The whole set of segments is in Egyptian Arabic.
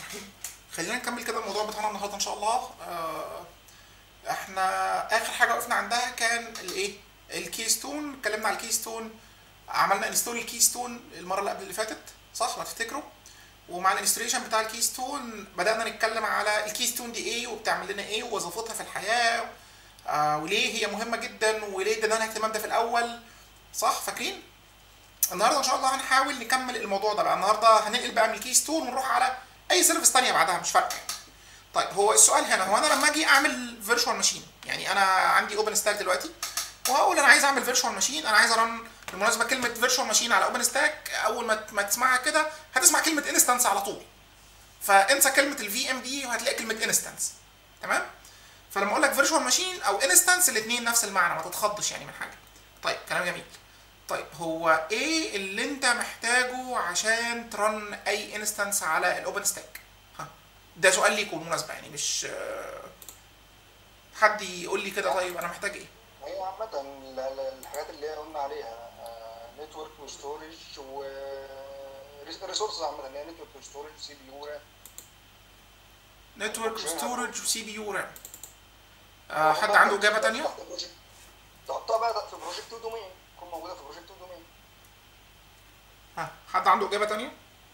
الرحيم خلينا نكمل كده الموضوع بتاعنا النهارده ان شاء الله آه، احنا اخر حاجه وقفنا عندها كان الايه الكيستون اتكلمنا على الكيستون عملنا انستول الكيستون المره اللي قبل اللي فاتت صح لو تفتكروا ومع الانستليشن بتاع الكيستون بدانا نتكلم على الكيستون دي ايه وبتعمل لنا ايه ووظيفتها في الحياه آه وليه هي مهمه جدا وليه ادينا لها اهتمام ده في الاول صح فاكرين النهارده ان شاء الله هنحاول نكمل الموضوع ده بقى النهارده هننقل بقى من الكيستون ونروح على اي سيرفيس تانية بعدها مش فارقه طيب هو السؤال هنا هو انا لما اجي اعمل فيرتشوال ماشين يعني انا عندي اوبن ستاك دلوقتي وهقول انا عايز اعمل فيرتشوال ماشين انا عايز ارن بالمناسبه كلمه فيرتشوال ماشين على اوبن ستاك اول ما ما تسمعها كده هتسمع كلمه انستنس على طول فانسى كلمه الفي ام دي وهتلاقي كلمه انستنس تمام فلما اقول لك فيرتشوال ماشين او انستنس الاثنين نفس المعنى ما تتخضش يعني من حاجه طيب كلام جميل طيب هو ايه اللي انت محتاجه عشان ترن اي انستنس على الاوبن ستاك ها ده سؤال ليكم بالمناسبه يعني مش آه، حد يقول لي كده طيب انا محتاج ايه هي عامة ال- ال- الحاجات اللي هي قلنا عليها نتورك وستورج و ريسورسز عامة اللي هي نتورك وستورج سي بي يو رام نتورك وستورج وسي بي يو رام آه حد عنده اجابه تانية تحطها بقى في بروجكت دومين تكون موجودة في بروجكت دومين ها حد عنده اجابه تانية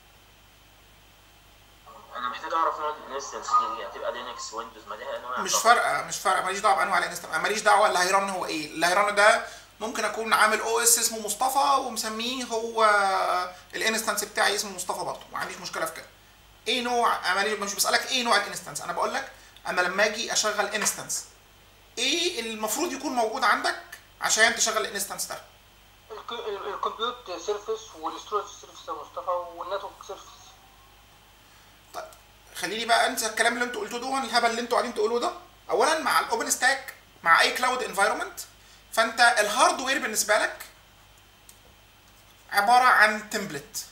انا محتاج اعرف نوع الانستنس دي هتبقى لينكس ويندوز ما ليها انواع مش طبعاً. فارقه مش فارقه ماليش دعوه بانواع الانستنس ماليش دعوه اللي هيرن هو ايه اللي هيرن ده ممكن اكون عامل او اس اسمه مصطفى ومسميه هو الانستنس بتاعي اسمه مصطفى برضه ما عنديش مشكله في كده ايه نوع انا مالي- مش بسالك ايه نوع الانستنس انا بقول لك انا لما اجي اشغل انستنس ايه المفروض يكون موجود عندك عشان تشغل الانستنس ده الكمبيوت سيرفيس والستورج سيرفيس يا مصطفى والنتورك سيرفيس طيب خليني بقى انسى الكلام اللي انتوا قلتوه ده الهبل اللي انتوا قاعدين تقولوه ده اولا مع الاوبن ستاك مع اي كلاود انفايرمنت فانت الهاردوير بالنسبه لك عباره عن تمبلت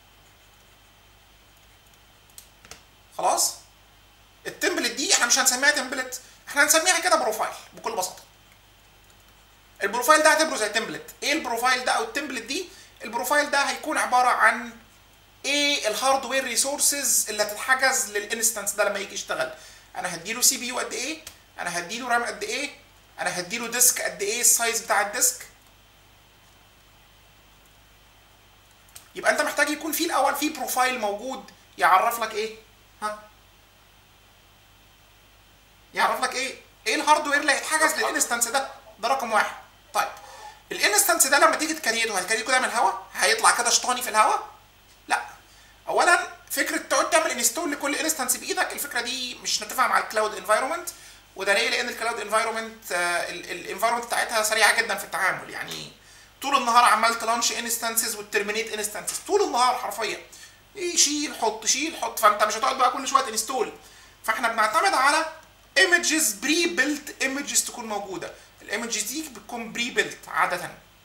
خلاص التمبلت دي احنا مش هنسميها تمبلت احنا هنسميها كده بروفايل بكل بساطه البروفايل ده اعتبره زي تمبلت ايه البروفايل ده او التمبلت دي البروفايل ده هيكون عباره عن ايه الهاردوير ريسورسز اللي هتتحجز للانستنس ده لما يجي يشتغل انا هديله سي بي يو قد ايه انا هديله رام قد ايه انا هديله ديسك قد ايه السايز بتاع الديسك يبقى انت محتاج يكون في الاول في بروفايل موجود يعرف لك ايه ها يعرف لك ايه ايه الهاردوير اللي هيتحجز للانستنس ده ده رقم واحد طيب الانستنس ده لما تيجي تكريته هتكريته كده من الهواء هيطلع كده شطاني في الهواء لا اولا فكره تقعد تعمل انستول لكل انستنس بايدك الفكره دي مش نتفق مع الكلاود انفايرمنت وده ليه لان الكلاود انفايرمنت الانفايرمنت بتاعتها سريعه جدا في التعامل يعني طول النهار عمال تلانش انستنسز وترمينيت انستنسز طول النهار حرفيا يشيل حط شيل حط فانت مش هتقعد بقى كل شويه انستول فاحنا بنعتمد على ايمجز بري بيلت ايمجز تكون موجوده الايمجز دي بتكون بري بيلت عاده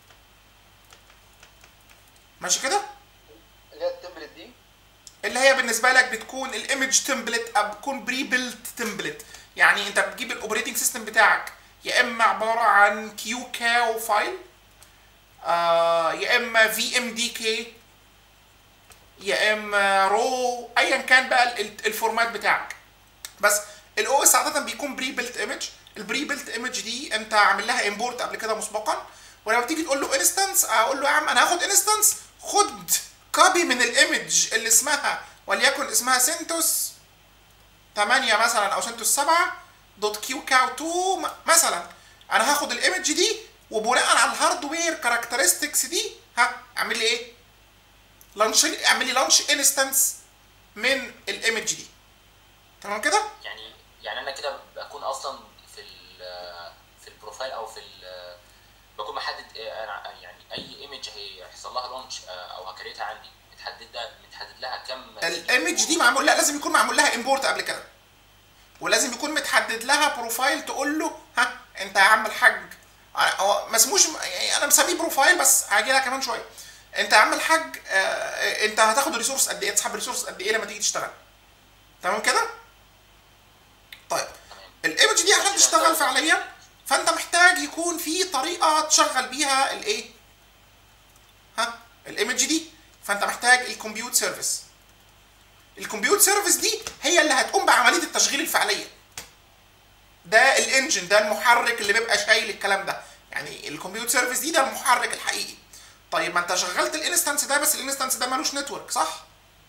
ماشي كده اللي هي التمبلت دي اللي هي بالنسبه لك بتكون الايمج تمبلت او بتكون بري بيلت تمبلت يعني انت بتجيب الاوبريتنج سيستم بتاعك يا اما عباره عن كيو كاو فايل آه يا اما في ام دي كي يا اما رو ايا كان بقى ال- ال- الفورمات بتاعك بس الاو اس عاده بيكون بري بيلت ايمج البري بيلت ايمج دي انت عامل لها امبورت قبل كده مسبقا ولما تيجي تقول له انستنس اقول له يا عم انا هاخد انستنس خد كوبي من الايمج اللي اسمها وليكن اسمها سنتوس 8 مثلا او سنتوس 7 دوت كيو كاو 2 م- مثلا انا هاخد الايمج دي وبناء على الهاردوير كاركترستكس دي ها اعمل لي ايه؟ لانش اعمل لي لانش انستنس من الايمج دي تمام كده؟ يعني يعني انا كده بكون اصلا في ال- في البروفايل او في ال- بكون محدد إيه انا يعني اي ايمج هيحصل لها لونش او هكريتها عندي متحدد لها متحدد لها كم الايمج دي معمول لا لازم يكون معمول لها امبورت قبل كده ولازم يكون متحدد لها بروفايل تقول له ها انت يا عم الحاج هو ما اسموش يعني انا مسميه بروفايل بس هاجي لها كمان شويه انت يا عم الحاج آه انت هتاخد ريسورس قد ايه تسحب ريسورس قد ايه لما تيجي تشتغل تمام كده طيب تمام. الايمج دي عشان تشتغل فعليا فانت محتاج يكون في طريقه تشغل بيها الايه ها الايمج دي فانت محتاج الكمبيوت سيرفيس الكمبيوت سيرفيس دي هي اللي هتقوم بعمليه التشغيل الفعليه ده الانجن ده المحرك اللي بيبقى شايل الكلام ده يعني الكمبيوت سيرفيس دي ده المحرك الحقيقي طيب ما انت شغلت الانستنس ده بس الانستنس ده ملوش نتورك صح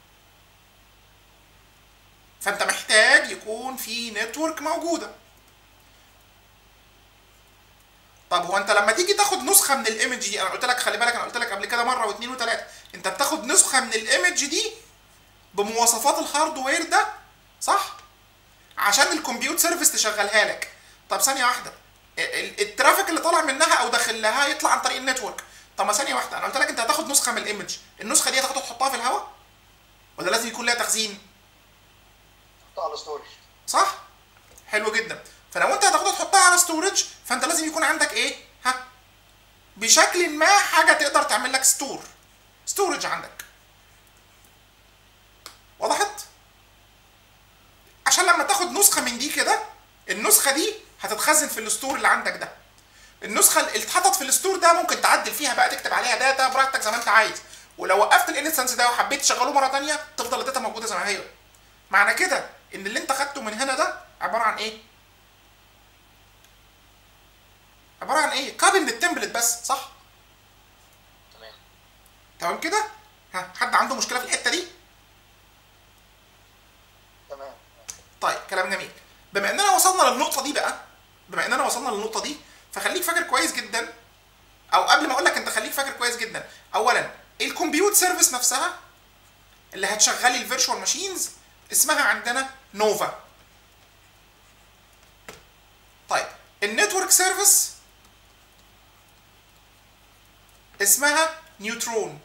فانت محتاج يكون في نتورك موجوده طب هو انت لما تيجي تاخد نسخه من الايمج دي انا قلت لك خلي بالك انا قلت لك قبل كده مره واثنين وثلاثه انت بتاخد نسخه من الايمج دي بمواصفات الهاردوير ده صح عشان الكمبيوت سيرفيس تشغلها لك طب ثانيه واحده ال- الترافيك اللي طالع منها او داخل لها يطلع عن طريق النتورك طب ما ثانيه واحده انا قلت لك انت هتاخد نسخه من الايمج النسخه دي هتاخدها تحطها في الهواء ولا لازم يكون لها تخزين حطها على ستورج صح حلو جدا فلو انت هتاخدها تحطها على ستورج فانت لازم يكون عندك ايه ها بشكل ما حاجه تقدر تعمل لك ستور ستورج عندك وضحت عشان لما تاخد نسخه من دي كده النسخه دي هتتخزن في الستور اللي عندك ده النسخه اللي اتحطت في الستور ده ممكن تعدل فيها بقى تكتب عليها داتا براحتك زي ما انت عايز ولو وقفت الانستنس ده وحبيت تشغله مره تانية تفضل الداتا موجوده زي ما هي معنى كده ان اللي انت خدته من هنا ده عباره عن ايه عباره عن ايه كابي من التمبلت بس صح تمام تمام كده ها حد عنده مشكله في الحته دي تمام طيب كلام جميل بما اننا وصلنا للنقطه دي بقى بما اننا وصلنا للنقطه دي فخليك فاكر كويس جدا او قبل ما اقول لك انت خليك فاكر كويس جدا اولا الكمبيوت سيرفيس نفسها اللي هتشغلي الفيرتشوال ماشينز اسمها عندنا نوفا طيب النتورك سيرفيس اسمها نيوترون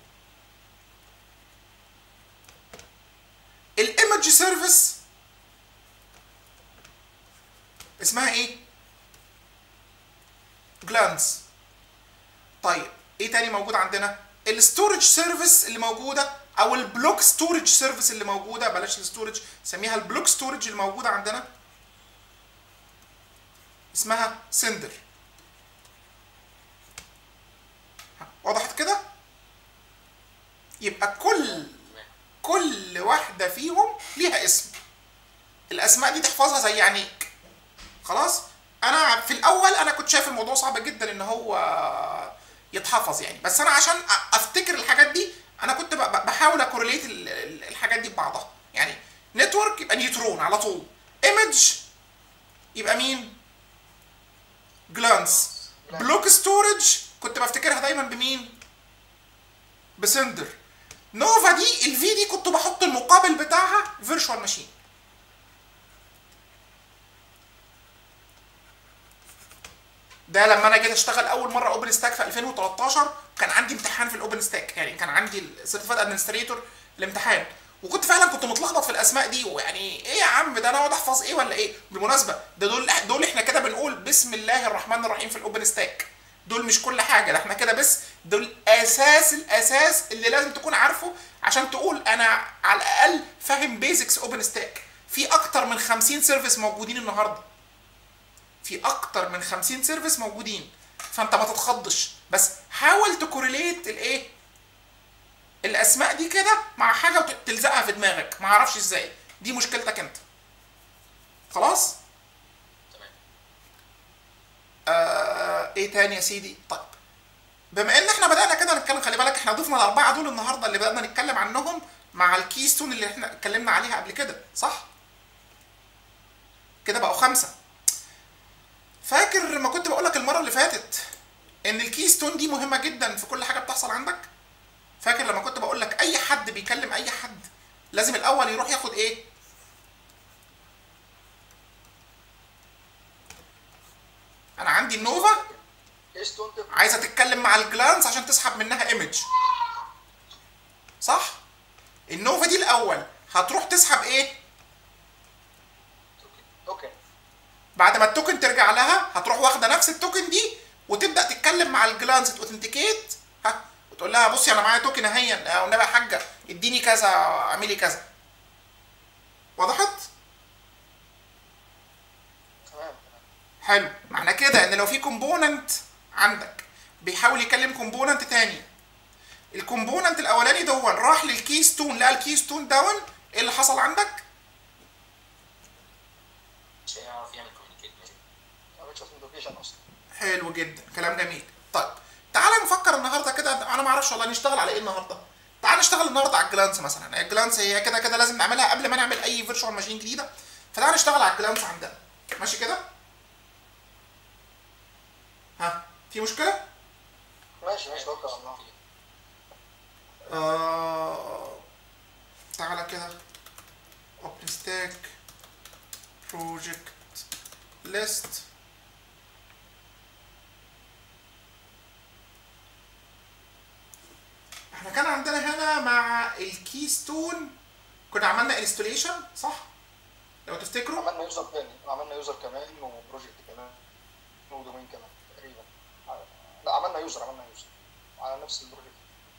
الايمج سيرفيس اسمها ايه جلانس طيب ايه تاني موجود عندنا الستورج سيرفيس اللي موجوده او البلوك ستورج سيرفيس اللي موجوده بلاش الستورج سميها البلوك ستورج اللي موجوده عندنا اسمها سندر وضحت كده يبقى كل تمام كل واحده فيهم ليها اسم الاسماء دي تحفظها زي عينيك خلاص انا في الاول انا كنت شايف الموضوع صعب جدا ان هو يتحفظ يعني بس انا عشان أ- افتكر الحاجات دي انا كنت ب- ب- بحاول اكورليت ال- ال- الحاجات دي ببعضها يعني نتورك يبقى نيوترون على طول ايمج يبقى مين جلانس بلوك ستورج كنت بفتكرها دايما بمين بسندر نوفا دي الفي دي كنت بحط المقابل بتاعها فيرتشوال ماشين ده لما انا جيت اشتغل اول مره اوبن ستاك في 2013 كان عندي امتحان في الاوبن ستاك يعني كان عندي السيرتيفايد ادمنستريتور الامتحان وكنت فعلا كنت متلخبط في الاسماء دي ويعني ايه يا عم ده انا اقعد احفظ ايه ولا ايه بالمناسبه ده دول دول احنا كده بنقول بسم الله الرحمن الرحيم في الاوبن ستاك دول مش كل حاجه ده احنا كده بس دول اساس الاساس اللي لازم تكون عارفه عشان تقول انا على الاقل فاهم بيزكس اوبن ستاك في اكتر من 50 سيرفيس موجودين النهارده في اكتر من 50 سيرفيس موجودين فانت ما تتخضش بس حاول تكوريليت الايه الاسماء دي كده مع حاجه وتلزقها في دماغك ما اعرفش ازاي دي مشكلتك انت خلاص تمام آه ايه تاني يا سيدي طيب بما ان احنا بدانا كده نتكلم خلي بالك احنا ضفنا الاربعه دول النهارده اللي بدانا نتكلم عنهم مع الكيستون اللي احنا اتكلمنا عليها قبل كده صح كده بقوا خمسه فاكر ما كنت بقول لك المره اللي فاتت ان الكيستون دي مهمه جدا في كل حاجه بتحصل عندك فاكر لما كنت بقول لك اي حد بيكلم اي حد لازم الاول يروح ياخد ايه انا عندي النوفا كيستون عايزه تتكلم مع الجلانس عشان تسحب منها ايمج صح النوفا دي الاول هتروح تسحب ايه اوكي بعد ما التوكن ترجع لها هتروح واخده نفس التوكن دي وتبدا تتكلم مع الجلانس اوثنتيكيت ها وتقول لها بصي انا معايا توكن اهي آه، والنبي يا حاجه اديني كذا اعملي كذا وضحت تمام تمام حلو معنى كده ان لو في كومبوننت عندك بيحاول يكلم كومبوننت تاني الكومبوننت الاولاني دون راح للكيستون لقى الكيستون دون ايه اللي حصل عندك مش هيعرف يعمل كوميونيكيت ماشي ما عملتش اوثنتيكيشن اصلا حلو جدا كلام جميل طيب تعالى نفكر النهارده كده انا ما اعرفش والله نشتغل على ايه النهارده تعالى نشتغل النهارده على الجلانس مثلا الجلانس هي كده كده لازم نعملها قبل ما نعمل اي فيرتشوال ماشين جديده فتعالى نشتغل على الجلانس عندنا ماشي كده ها في مشكله ماشي ماشي توكل على الله آه... تعالى كده open stack project list احنا كان عندنا هنا مع الكيستون كنا عملنا انستوليشن صح؟ لو تفتكروا عملنا يوزر تاني عملنا يوزر كمان وبروجكت كمان ودومين كمان تقريبا لا عملنا يوزر عملنا يوزر على نفس البروجكت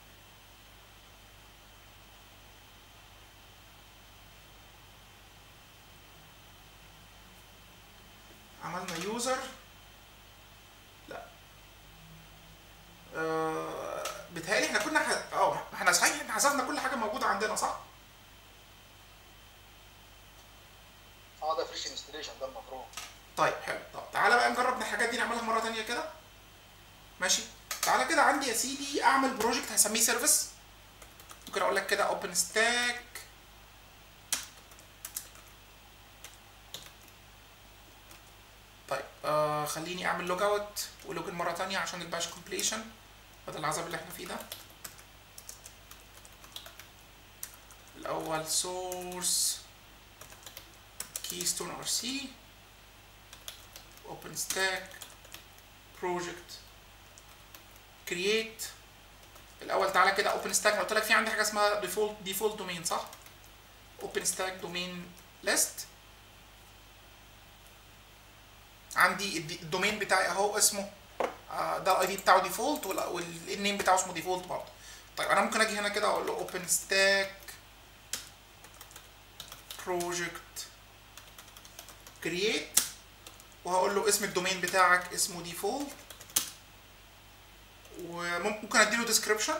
عملنا يوزر لا آه... بيتهيألي احنا كنا ح- اه احنا صحيح احنا حذفنا كل حاجه موجوده عندنا صح؟ اه ده فريش انستليشن ده المفروض طيب حلو طب تعالى بقى نجرب الحاجات دي نعملها مره تانية كده ماشي تعالى كده عندي يا سيدي اعمل بروجكت هسميه سيرفيس ممكن اقول لك كده اوبن ستاك طيب آه خليني اعمل لوج اوت ولوجن مره تانية عشان الباش كومبليشن بدل العذاب اللي احنا فيه ده الاول سورس keystone rc open stack project create الاول تعالى كده open stack قلت لك في عندي حاجه اسمها default default domain صح open stack domain list عندي الد- الدومين بتاعي اهو اسمه آه، ده الاي دي بتاعه ديفولت والنيم بتاعه اسمه ديفولت برضه طيب انا ممكن اجي هنا كده اقول له open stack project create وهقول له اسم الدومين بتاعك اسمه default وممكن اديله description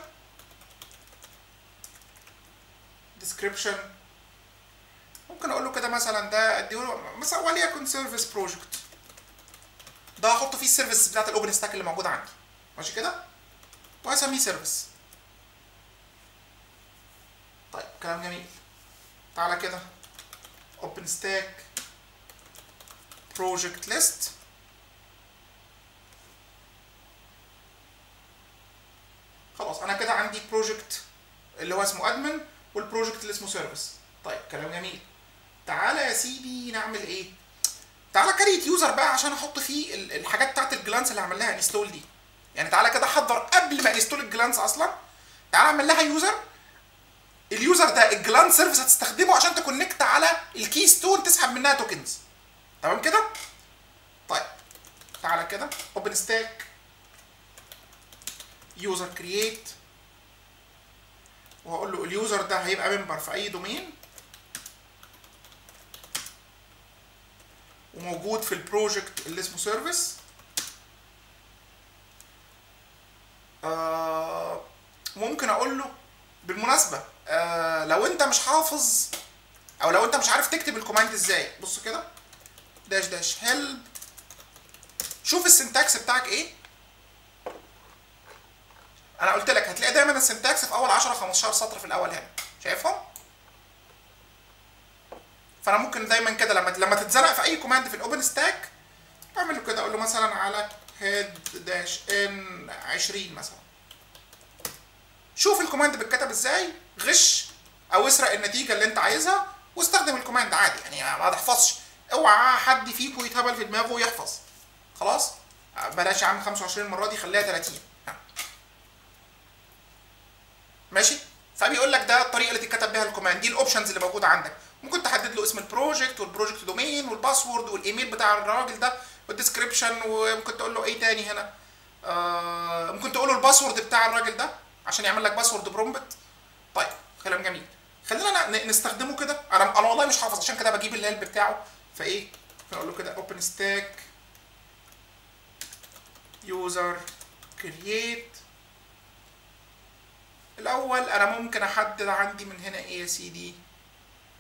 description ممكن اقول له كده مثلا ده اديله مثلا وليكن سيرفيس بروجكت ده هحط فيه السيرفيس بتاعت الاوبن ستاك اللي موجوده عندي ماشي كده وهسميه سيرفيس طيب كلام جميل تعالى كده open stack project list خلاص انا كده عندي بروجكت اللي هو اسمه ادمن والبروجكت اللي اسمه سيرفيس طيب كلام جميل تعالى يا سيدي نعمل ايه تعالى كريت يوزر بقى عشان احط فيه ال- الحاجات بتاعت الجلانس اللي هعمل لها انستول دي يعني تعالى كده حضر قبل ما انستول الجلانس اصلا تعالى اعمل لها يوزر اليوزر ده الجلانس سيرفيس هتستخدمه عشان تكونكت على الكي ستون تسحب منها توكنز تمام كده طيب تعالى كده اوبن ستاك يوزر كرييت وهقول له اليوزر ده هيبقى ممبر في اي دومين وموجود في البروجكت اللي اسمه سيرفيس آه ممكن اقول له بالمناسبه آه لو انت مش حافظ او لو انت مش عارف تكتب الكوماند ازاي بص كده داش داش هيلب شوف السنتكس بتاعك ايه انا قلت لك هتلاقي دايما السنتكس في اول 10 15 سطر في الاول هنا شايفهم فانا ممكن دايما كده لما لما تتزنق في اي كوماند في الاوبن ستاك اعمل له كده اقول له مثلا على هيد داش ان 20 مثلا شوف الكوماند بيتكتب ازاي غش او اسرق النتيجه اللي انت عايزها واستخدم الكوماند عادي يعني ما تحفظش اوعى حد فيكم يتهبل في دماغه ويحفظ خلاص بلاش يا عم 25 المره دي خليها 30 ها. ماشي فبيقول لك ده الطريقه اللي تتكتب بيها الكوماند دي الاوبشنز اللي موجوده عندك ممكن تحدد له اسم البروجكت والبروجكت دومين والباسورد والايميل بتاع الراجل ده والديسكريبشن وممكن تقول له ايه تاني هنا آه ممكن تقول له الباسورد بتاع الراجل ده عشان يعمل لك باسورد برومبت طيب كلام جميل خلينا ن- نستخدمه كده انا انا والله مش حافظ عشان كده بجيب الهيلب بتاعه فايه فاقول له كده اوبن ستاك يوزر كرييت الاول انا ممكن احدد عندي من هنا ايه يا سيدي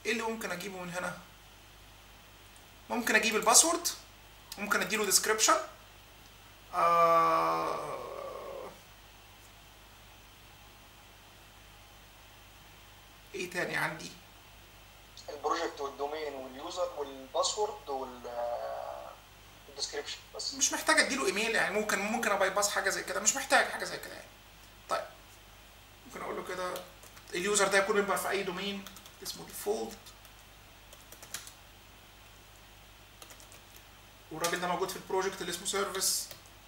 ايه اللي ممكن اجيبه من هنا ممكن اجيب الباسورد ممكن اديله ديسكريبشن آه ايه تاني عندي البروجكت والدومين واليوزر والباسورد وال الديسكريبشن بس مش محتاج اديله ايميل يعني ممكن ممكن اباي باس حاجه زي كده مش محتاج حاجه زي كده يعني طيب ممكن اقول له كده اليوزر ده يكون ممبر في اي دومين اسمه ديفولت والراجل ده موجود في البروجكت اللي اسمه سيرفيس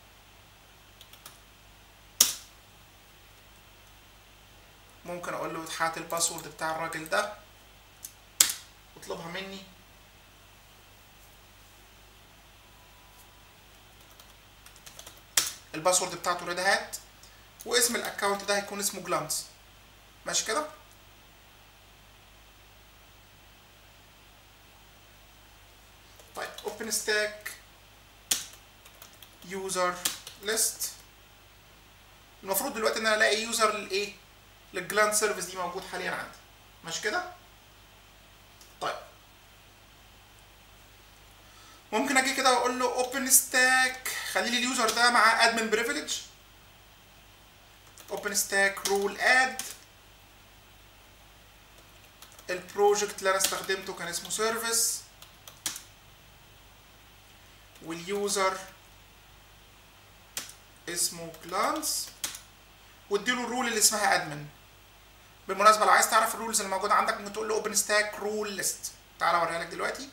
ممكن اقول له هات الباسورد بتاع الراجل ده واطلبها مني الباسورد بتاعته ريد هات واسم الاكونت ده هيكون اسمه جلانس ماشي كده طيب اوبن ستاك يوزر ليست المفروض دلوقتي ان انا الاقي يوزر للايه للجلاند سيرفيس دي موجود حاليا عندي ماشي كده طيب ممكن اجي كده واقول له اوبن ستاك خلي لي اليوزر ده مع ادمن بريفليج اوبن ستاك رول اد البروجكت اللي انا استخدمته كان اسمه سيرفيس واليوزر اسمه كلانس واديله الرول اللي اسمها ادمن بالمناسبه لو عايز تعرف الرولز اللي موجوده عندك ممكن تقول له اوبن ستاك رول ليست تعال اوريها لك دلوقتي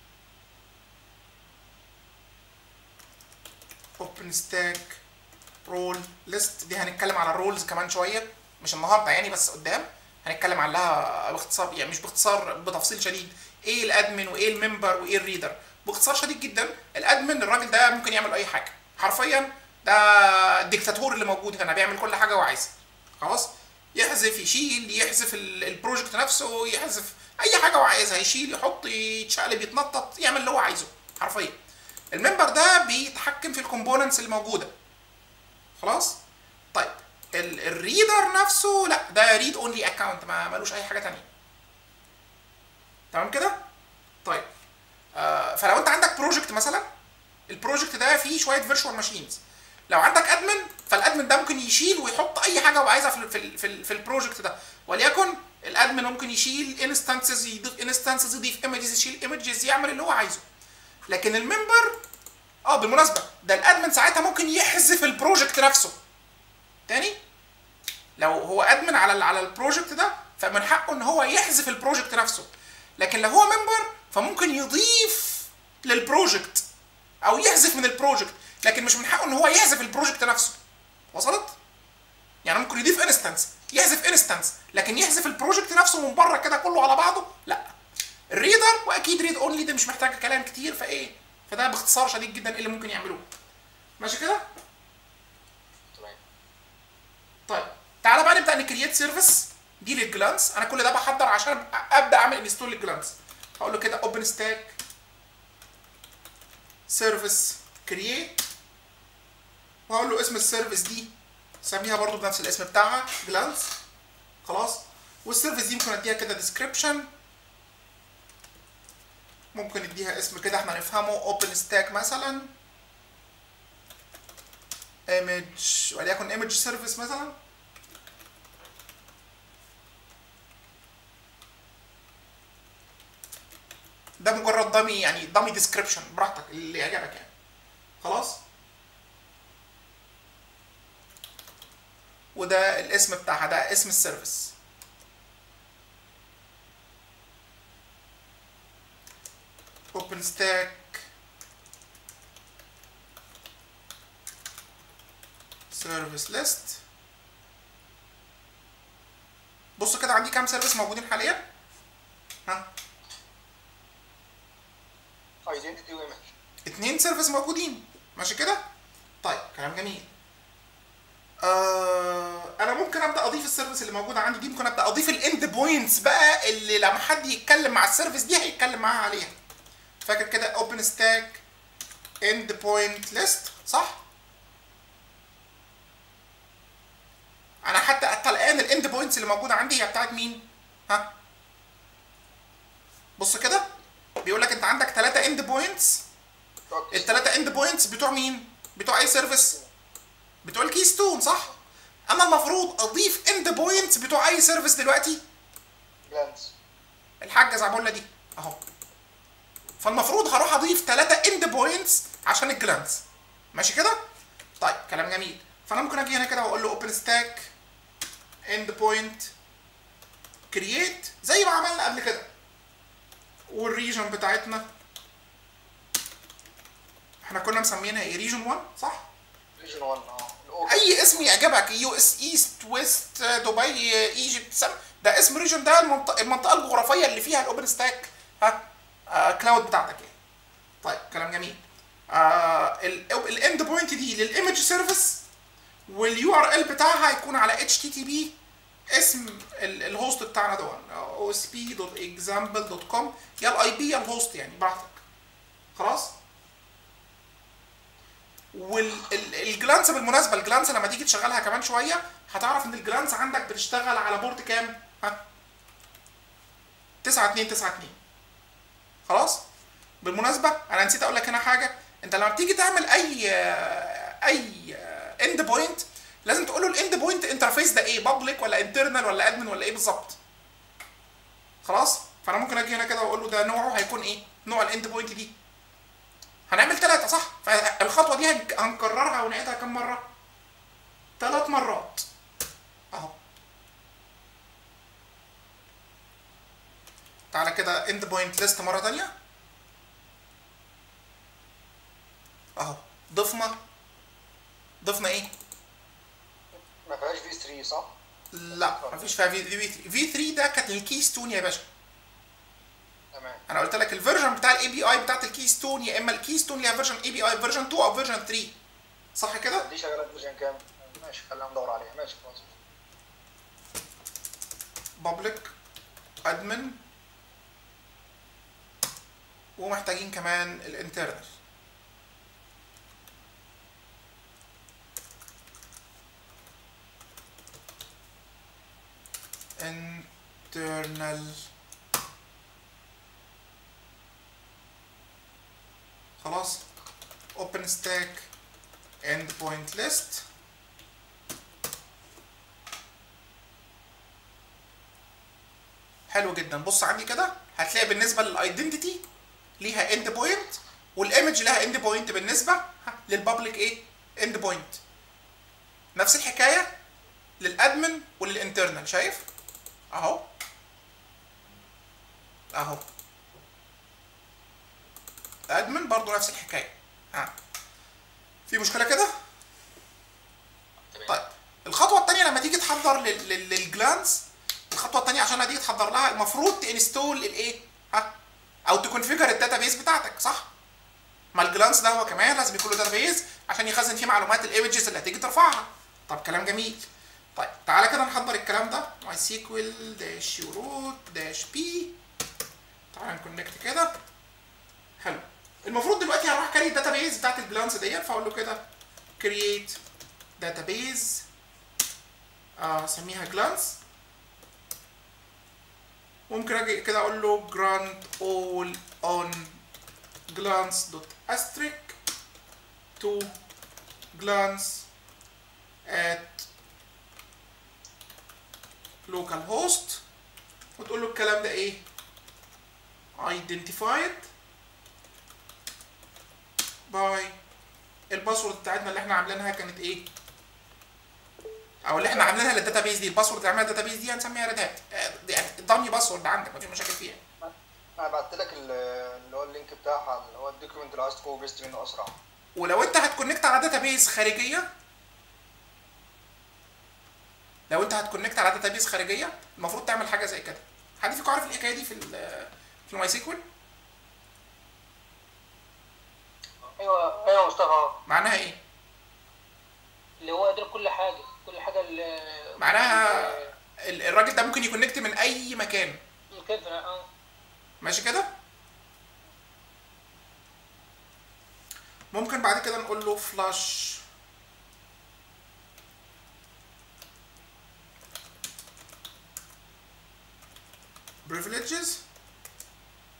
اوبن ستاك رول ليست دي هنتكلم على الرولز كمان شويه مش النهارده يعني بس قدام هنتكلم عنها باختصار يعني مش باختصار بتفصيل شديد ايه الادمن وايه الممبر وايه الريدر باختصار شديد جدا الادمن الراجل ده ممكن يعمل اي حاجه حرفيا ده الديكتاتور اللي موجود هنا بيعمل كل حاجه هو عايزها خلاص يحذف يشيل يحذف ال- البروجكت نفسه يحذف اي حاجه هو عايزها يشيل يحط يتشقلب يتنطط يعمل اللي هو عايزه حرفيا الممبر ده بيتحكم في الكومبوننتس اللي موجوده خلاص طيب ال- الريدر نفسه لا ده ريد اونلي اكونت ما ملوش اي حاجه تانية تمام كده طيب آه فلو انت عندك بروجكت مثلا البروجكت ده فيه شويه فيرتشوال ماشينز لو عندك ادمن فالادمن ده ممكن يشيل ويحط اي حاجه هو عايزها في ال في ال في, ال في البروجكت ده وليكن الادمن ممكن يشيل انستانسز يضيف انستانسز يضيف ايمجز يشيل ايمجز يعمل اللي هو عايزه لكن الممبر اه بالمناسبه ده الادمن ساعتها ممكن يحذف البروجكت نفسه تاني لو هو ادمن على ال على البروجكت ده فمن حقه ان هو يحذف البروجكت نفسه لكن لو هو ممبر فممكن يضيف للبروجكت او يحذف من البروجكت لكن مش من حقه ان هو يحذف البروجكت نفسه وصلت يعني ممكن يضيف انستنس يحذف انستنس لكن يحذف البروجكت نفسه من بره كده كله على بعضه لا الريدر واكيد ريد اونلي ده مش محتاج كلام كتير فايه فده باختصار شديد جدا ايه اللي ممكن يعملوه ماشي كده تمام طيب تعالى بقى نبدا نكريت سيرفيس دي للجلانس انا كل ده بحضر عشان ابدا اعمل انستول للجلانس هقول له كده اوبن ستاك سيرفيس كرييت وهقول له اسم السيرفيس دي سميها برضو بنفس الاسم بتاعها جلانس خلاص والسيرفيس دي ممكن اديها كده ديسكريبشن ممكن اديها اسم كده احنا نفهمه اوبن ستاك مثلا ايمج وليكن ايمج سيرفيس مثلا ده مجرد دامي يعني دامي ديسكريبشن براحتك اللي يعجبك يعني خلاص وده الاسم بتاعها ده اسم السيرفيس اوبن ستاك سيرفيس ليست بص كده عندي كام سيرفيس موجودين حاليا ها ايدنتيتي وايمج اتنين سيرفيس موجودين ماشي كده طيب كلام جميل آه انا ممكن ابدا اضيف السيرفيس اللي موجوده عندي دي ممكن ابدا اضيف الاند بوينتس بقى اللي لما حد يتكلم مع السيرفيس دي هيتكلم معاها عليها فاكر كده اوبن ستاك اند بوينت ليست صح انا حتى حتى الان الاند بوينتس اللي موجوده عندي هي بتاعت مين ها بص كده بيقول لك انت عندك ثلاثة اند بوينتس الثلاثة اند بوينتس بتوع مين؟ بتوع اي سيرفيس؟ بتوع الكيستون صح؟ انا المفروض اضيف اند بوينتس بتوع اي سيرفيس دلوقتي جلانس الحاجه زعبولة دي اهو فالمفروض هروح اضيف ثلاثة اند بوينتس عشان الجلانس ماشي كده طيب كلام جميل فانا ممكن اجي هنا كده واقول له اوبن ستاك اند بوينت كرييت زي ما عملنا قبل كده والريجن بتاعتنا احنا كنا مسمينها ايه ريجن 1 صح ريجن 1 اه الأوك. اي اسم يعجبك يو اس ايست ويست دبي ايجيبت سم ده اسم ريجن ده المنطقه, المنطقة الجغرافيه اللي فيها الاوبن ستاك ها آه كلاود بتاعتك يعني طيب كلام جميل آه الاند بوينت دي للايمج سيرفيس واليو ار ال بتاعها هيكون على اتش تي تي بي اسم ال- الهوست بتاعنا ده او اس بي دوت اكزامبل دوت كوم يا الاي بي يا الهوست يعني براحتك خلاص والجلانس بالمناسبه الجلانس لما تيجي تشغلها كمان شويه هتعرف ان الجلانس عندك بتشتغل على بورد كام؟ ها؟ 9292 خلاص؟ بالمناسبه انا نسيت اقول لك هنا حاجه انت لما بتيجي تعمل اي اي اند بوينت لازم تقول له الاند بوينت انترفيس ده ايه؟ بابليك ولا انترنال ولا ادمن ولا ايه بالظبط؟ خلاص؟ فانا ممكن اجي هنا كده واقول له ده نوعه هيكون ايه؟ نوع الاند بوينت دي هنعمل ثلاثة صح؟ فالخطوة دي هن- هنكررها ونعيدها كم مرة؟ ثلاث مرات اهو تعالى كده اند بوينت ليست مرة تانية اهو ضفنا ضفنا ايه؟ ما فيهاش في 3 صح؟ لا مفيش فيها في في 3 في 3 ده كانت الكيستون يا باشا تمام انا قلت لك الفيرجن بتاع الاي بي اي بتاعت الكيستون يا اما الكيستون ليها فيرجن اي بي اي فيرجن 2 او فيرجن 3 صح كده؟ دي شغاله فيرجن كام؟ ماشي خلينا ندور عليها ماشي خلاص public admin ومحتاجين كمان الانترنال internal خلاص open stack endpoint list حلو جدا بص عندي كده هتلاقي بالنسبه للايدنتيتي ليها اند بوينت والايمج لها اند بوينت بالنسبه للبابليك ايه اند بوينت نفس الحكايه للادمن وللانترنال شايف اهو اهو الادمن برضو نفس الحكايه ها في مشكله كده تمام طيب الخطوه الثانيه لما تيجي تحضر لل- لل- للجلانس الخطوه الثانيه عشان هتيجي تحضر لها المفروض تنستول الايه ها او تكونفيجر الداتابيز بتاعتك صح ما الجلانس ده هو كمان لازم يكون له داتابيز عشان يخزن فيه معلومات الايمجز اللي هتيجي ترفعها طب كلام جميل طيب تعالى كده نحضر الكلام ده ماي سيكوال داش روت داش بي تعالى نكونكت كده حلو المفروض دلوقتي هروح كاري الداتابيز بتاعت الجلانس ديت فاقول له كده create database آه، اسميها جلانس ممكن اجي كده اقول له grant all on glance dot asterisk to glance at local host وتقول له الكلام ده ايه identified by الباسورد بتاعتنا اللي احنا عاملينها كانت ايه او اللي احنا عاملينها للداتابيز دي الباسورد اللي عاملها الداتابيز دي هنسميها ريد هات يعني ضمي باسورد عندك مفيش مشاكل فيها انا بعت لك ال- اللي هو اللينك بتاعها اللي هو الدوكيمنت اللي عايز تكوبي بيست منه اسرع ولو انت هتكونكت على داتابيز خارجيه لو انت هتكونكت على داتابيز خارجيه المفروض تعمل حاجه زي كده حد فيكم عارف الحكايه دي في ال في الماي سيكوال ايوه ايوه مصطفى معناها ايه اللي هو قدر كل حاجه كل حاجه اللي معناها ال- الراجل ده ممكن يكونكت من اي مكان كده اه ماشي كده ممكن بعد كده نقول له فلاش privileges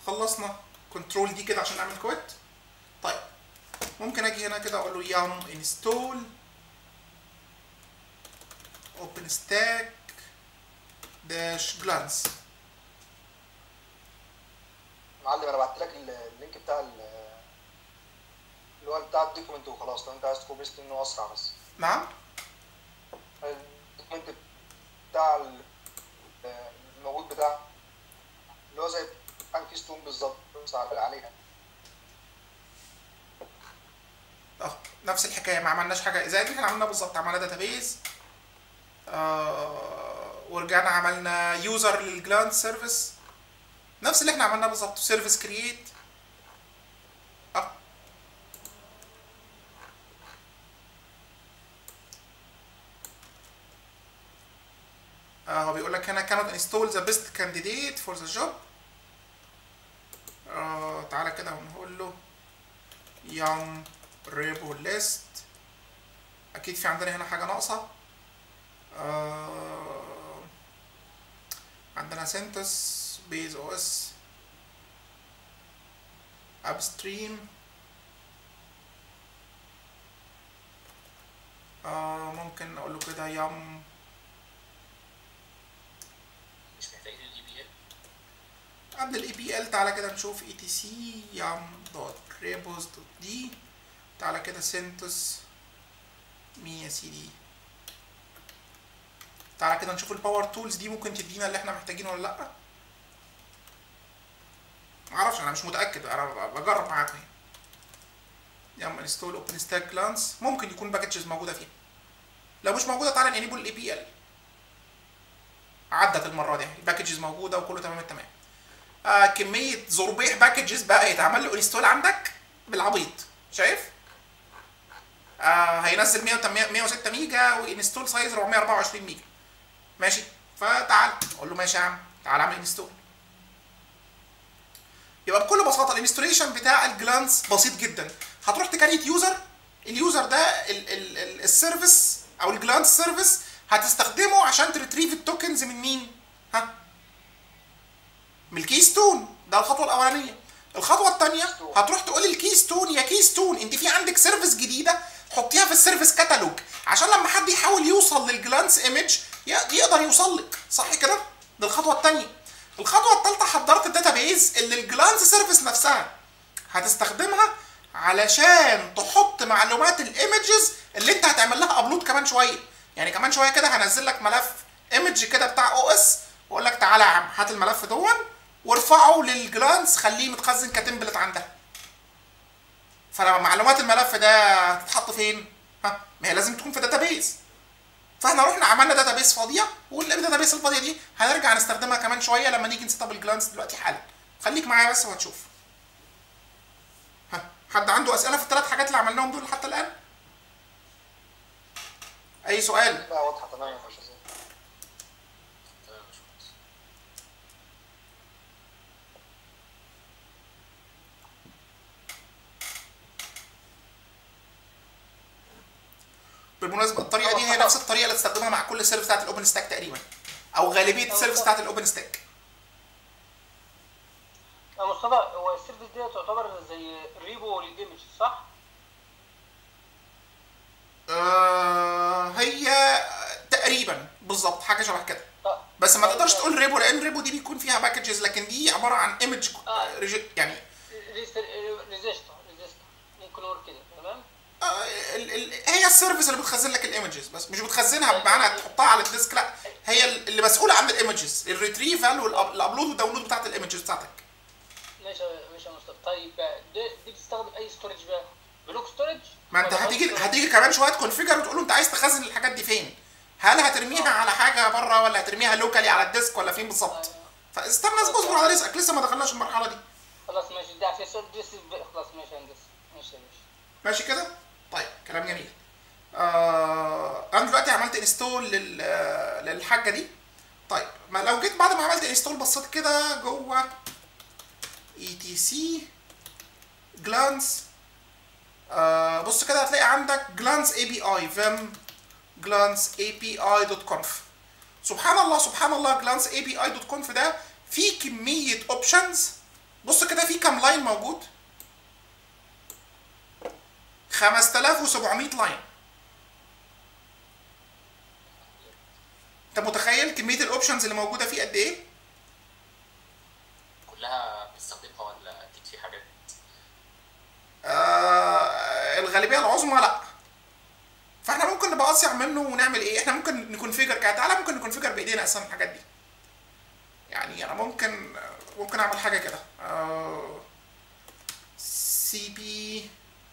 خلصنا كنترول دي كده عشان نعمل كويت طيب ممكن اجي هنا كده اقول له يام انستول اوبن ستاك داش جلانس معلم انا بعت لك اللينك بتاع ال- اللي هو بتاع الدوكيمنت وخلاص لو انت عايز تكوبي بيست انه اسرع بس نعم الدوكيمنت بتاع ال- الموجود بتاع اللي هو زي بتاع الكيستون بالظبط بس على- عليها اه نفس الحكايه ما عملناش حاجه زي اللي احنا عملناه بالظبط عملنا داتابيز آه ورجعنا عملنا يوزر للجلاند سيرفيس نفس اللي احنا عملناه بالظبط سيرفيس كرييت اه آه هو بيقول لك هنا cannot install the best candidate for the job آه تعالى كده ونقول له يم ريبو ليست اكيد في عندنا هنا حاجه ناقصه آه عندنا سنتس بيز او اس ابستريم آه ممكن اقول له كده يم مش محتاجين الاي بي ال قبل الاي بي ال تعالى كده نشوف اي تي سي يام دوت ريبوز دوت دي تعالى كده سنتس مين يا سيدي تعالى كده نشوف الباور تولز دي ممكن تدينا اللي احنا محتاجينه ولا لا معرفش انا مش متاكد انا بجرب معاكم يعني يام انستول اوبن ستاك كلانس ممكن يكون باكجز موجوده فيها لو مش موجوده تعالى نانيبل الاي بي ال عدت المره دي الباكجز موجوده وكله تمام التمام آه كميه زربيح باكجز بقى يتعمل له انستول عندك بالعبيط شايف آه هينزل 100 106 ميجا وانستول سايز 424 ميجا ماشي فتعال قول له ماشي يا عم تعال اعمل انستول يبقى بكل بساطه الانستوليشن بتاع الجلانس بسيط جدا هتروح تكريت يوزر اليوزر ده ال- ال- ال- السيرفيس او الجلانس سيرفيس هتستخدمه عشان تريتريف التوكنز من مين ها من الكيستون ده الخطوه الاولانيه الخطوه الثانيه هتروح تقول للكيستون يا كيستون انت في عندك سيرفيس جديده حطيها في السيرفيس كتالوج عشان لما حد يحاول يوصل للجلانس ايمج يقدر يوصل لك صح كده دي الخطوه الثانيه الخطوه الثالثه حضرت الداتابيز اللي الجلانس سيرفيس نفسها هتستخدمها علشان تحط معلومات الايمجز اللي انت هتعمل لها ابلود كمان شويه يعني كمان شويه كده هنزل لك ملف ايمج كده بتاع او اس واقول لك تعالى يا عم هات الملف دون وارفعه للجلانس خليه متخزن كتمبلت عندها فلما معلومات الملف ده هتتحط فين ها ما هي لازم تكون في داتابيز فاحنا رحنا عملنا داتابيز فاضيه والداتابيز الفاضيه دي هنرجع نستخدمها كمان شويه لما نيجي نسيت اب الجلانس دلوقتي حالا خليك معايا بس وهتشوف ها حد عنده اسئله في الثلاث حاجات اللي عملناهم دول حتى الان اي سؤال لا واضحه تمام يا باشا زي تمام يا باشمهندس بالمناسبه الطريقه دي هي نفس الطريقه اللي تستخدمها مع كل السيرفيس بتاعت الاوبن ستاك تقريبا او غالبيه السيرفيس بتاعت الاوبن ستاك يا مصطفى هو السيرفيس دي تعتبر زي ريبو للايمج صح؟ آه هي تقريبا بالظبط حاجه شبه كده طب بس ما تقدرش تقول ريبو لان ريبو دي بيكون فيها باكجز لكن دي عباره عن ايمج يعني ريزيستر ريزيستر ممكن نقول كده تمام؟ آه ال ال هي السيرفيس اللي بتخزن لك الايمجز بس مش بتخزنها بمعنى تحطها على الديسك لا هي اللي مسؤوله عن الايمجز الريتريفال والابلود والداونلود بتاعت الايمجز بتاعتك ماشي يا- ماشي يا مصطفى طيب دي, دي بتستخدم اي ستورج بقى؟ بلوك ستورج؟ ما انت ولا هتيجي host storage؟ هتيجي كمان شويه تكونفيجر وتقول له انت عايز تخزن الحاجات دي فين هل هترميها على حاجه بره ولا هترميها لوكالي على الديسك ولا فين بالظبط أيوة. فاستنى اصبر على رزقك لسه ما دخلناش المرحله دي خلاص ماشي ده في سؤال دي خلاص ماشي يا هندسه ماشي يا باشا ماشي كده طيب كلام جميل آه انا دلوقتي عملت انستول لل آه، للحاجه دي طيب ما لو جيت بعد ما عملت انستول بصيت كده جوه اي تي سي جلانس آه بص كده هتلاقي عندك جلانس اي بي اي فيم جلانس اي بي اي دوت كونف سبحان الله سبحان الله جلانس اي بي اي دوت كونف ده فيه كميه اوبشنز بص كده في كام لاين موجود 5700 لاين انت متخيل كميه الاوبشنز اللي موجوده فيه قد ايه كلها بنستخدمها ولا اكيد في حاجات آه الغالبيه العظمى لا فاحنا ممكن نبقى اصيع منه ونعمل ايه احنا ممكن نكونفيجر كده تعالى ممكن نكونفيجر بايدينا اصلا الحاجات دي يعني انا ممكن ممكن اعمل حاجه كده سي بي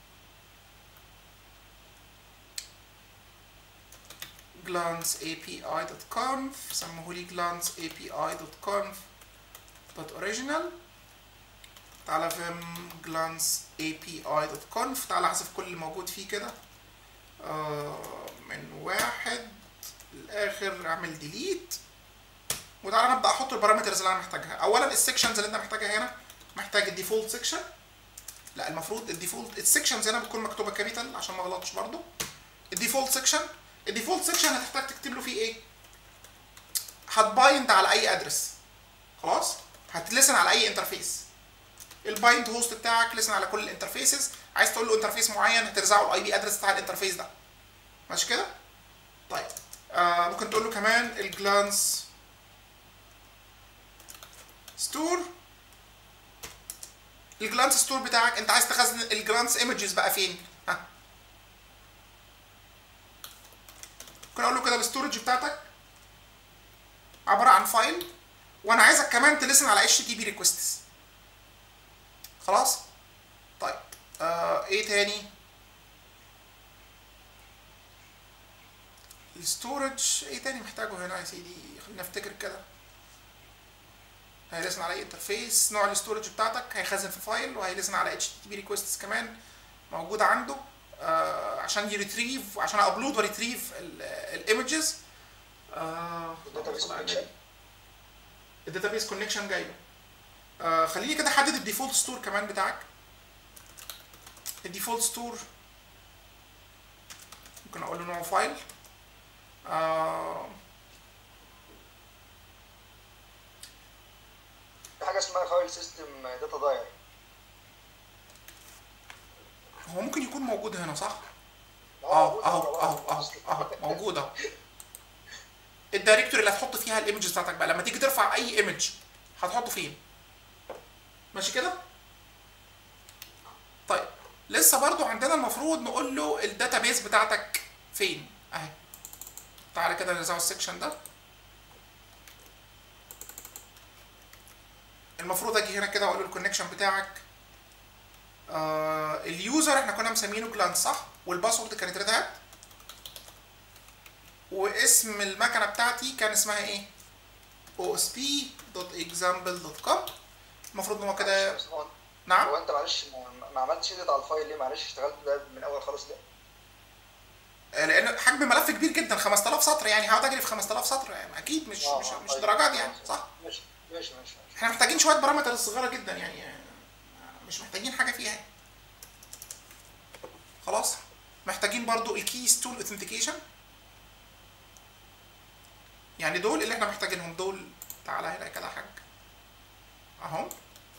glance api.conf سموهولي glance api.conf dot original تعالى فيم glance api.conf تعالى احذف كل اللي موجود فيه كده آه، من واحد للاخر اعمل ديليت وتعالى نبدا احط البارامترز اللي انا محتاجها اولا السكشنز اللي انت محتاجها هنا محتاج الديفولت سكشن لا المفروض الديفولت السكشنز هنا بتكون مكتوبه كابيتال عشان ما اغلطش برضو الديفولت سكشن الديفولت سكشن هتحتاج تكتب له فيه ايه هتبايند على اي ادرس خلاص هتلسن على اي انترفيس البايند هوست بتاعك لسن على كل الانترفيسز عايز تقول له انترفيس معين هترزعه الاي بي ادرس بتاع الانترفيس ده ماشي كده طيب آه ممكن تقول له كمان الجلانس ستور الجلانس ستور بتاعك انت عايز تخزن الجلانس ايمجز بقى فين ها ممكن اقول له كده الاستورج بتاعتك عباره عن فايل وانا عايزك كمان تلسن على اتش تي بي ريكوستس خلاص طيب آه ايه تاني الستورج ايه تاني محتاجه هنا يا سيدي خلينا نفتكر كده هيلسن على اي انترفيس نوع الاستورج بتاعتك هيخزن في فايل وهيلسن على اتش تي بي ريكوستس كمان موجوده عنده آه عشان يريتريف عشان ابلود وريتريف الايمجز آه الداتابيس كونكشن الداتابيس كونكشن جاي له آه خليني كده احدد الديفولت ستور كمان بتاعك الديفولت ستور ممكن اقول له نوع فايل آه في حاجه اسمها فايل سيستم داتا داير هو ممكن يكون موجود هنا صح؟ موجود اه اهو على اهو بعض. اهو اهو موجود اهو الدايركتوري اللي هتحط فيها الايمجز بتاعتك بقى لما تيجي ترفع اي ايمج هتحطه فين؟ ماشي كده؟ طيب لسه برضو عندنا المفروض نقول له الداتابيس بتاعتك فين؟ اهي تعالى كده نرجعوا السكشن ده المفروض اجي هنا كده واقول له الكونكشن بتاعك آه اليوزر احنا كنا مسمينه كلان صح والباسورد كانت ريد هات واسم المكنه بتاعتي كان اسمها ايه osp.example.com المفروض ان هو كده بس هو- نعم هو انت معلش ما- ما عملتش ايديت على الفايل ليه معلش اشتغلت ده من اول خالص ليه؟ آه، لان حجم ملف كبير جدا 5000 سطر يعني هقعد اجري في 5000 سطر يعني اكيد مش آه، مش آه، مش طيب. درجات يعني صح ماشي ماشي ماشي ماشي احنا محتاجين شويه بارامتر صغيره جدا يعني آه، مش محتاجين حاجه فيها خلاص محتاجين برضو الكي ستون اوثنتيكيشن يعني دول اللي احنا محتاجينهم دول تعالى هنا كده يا حاج اهو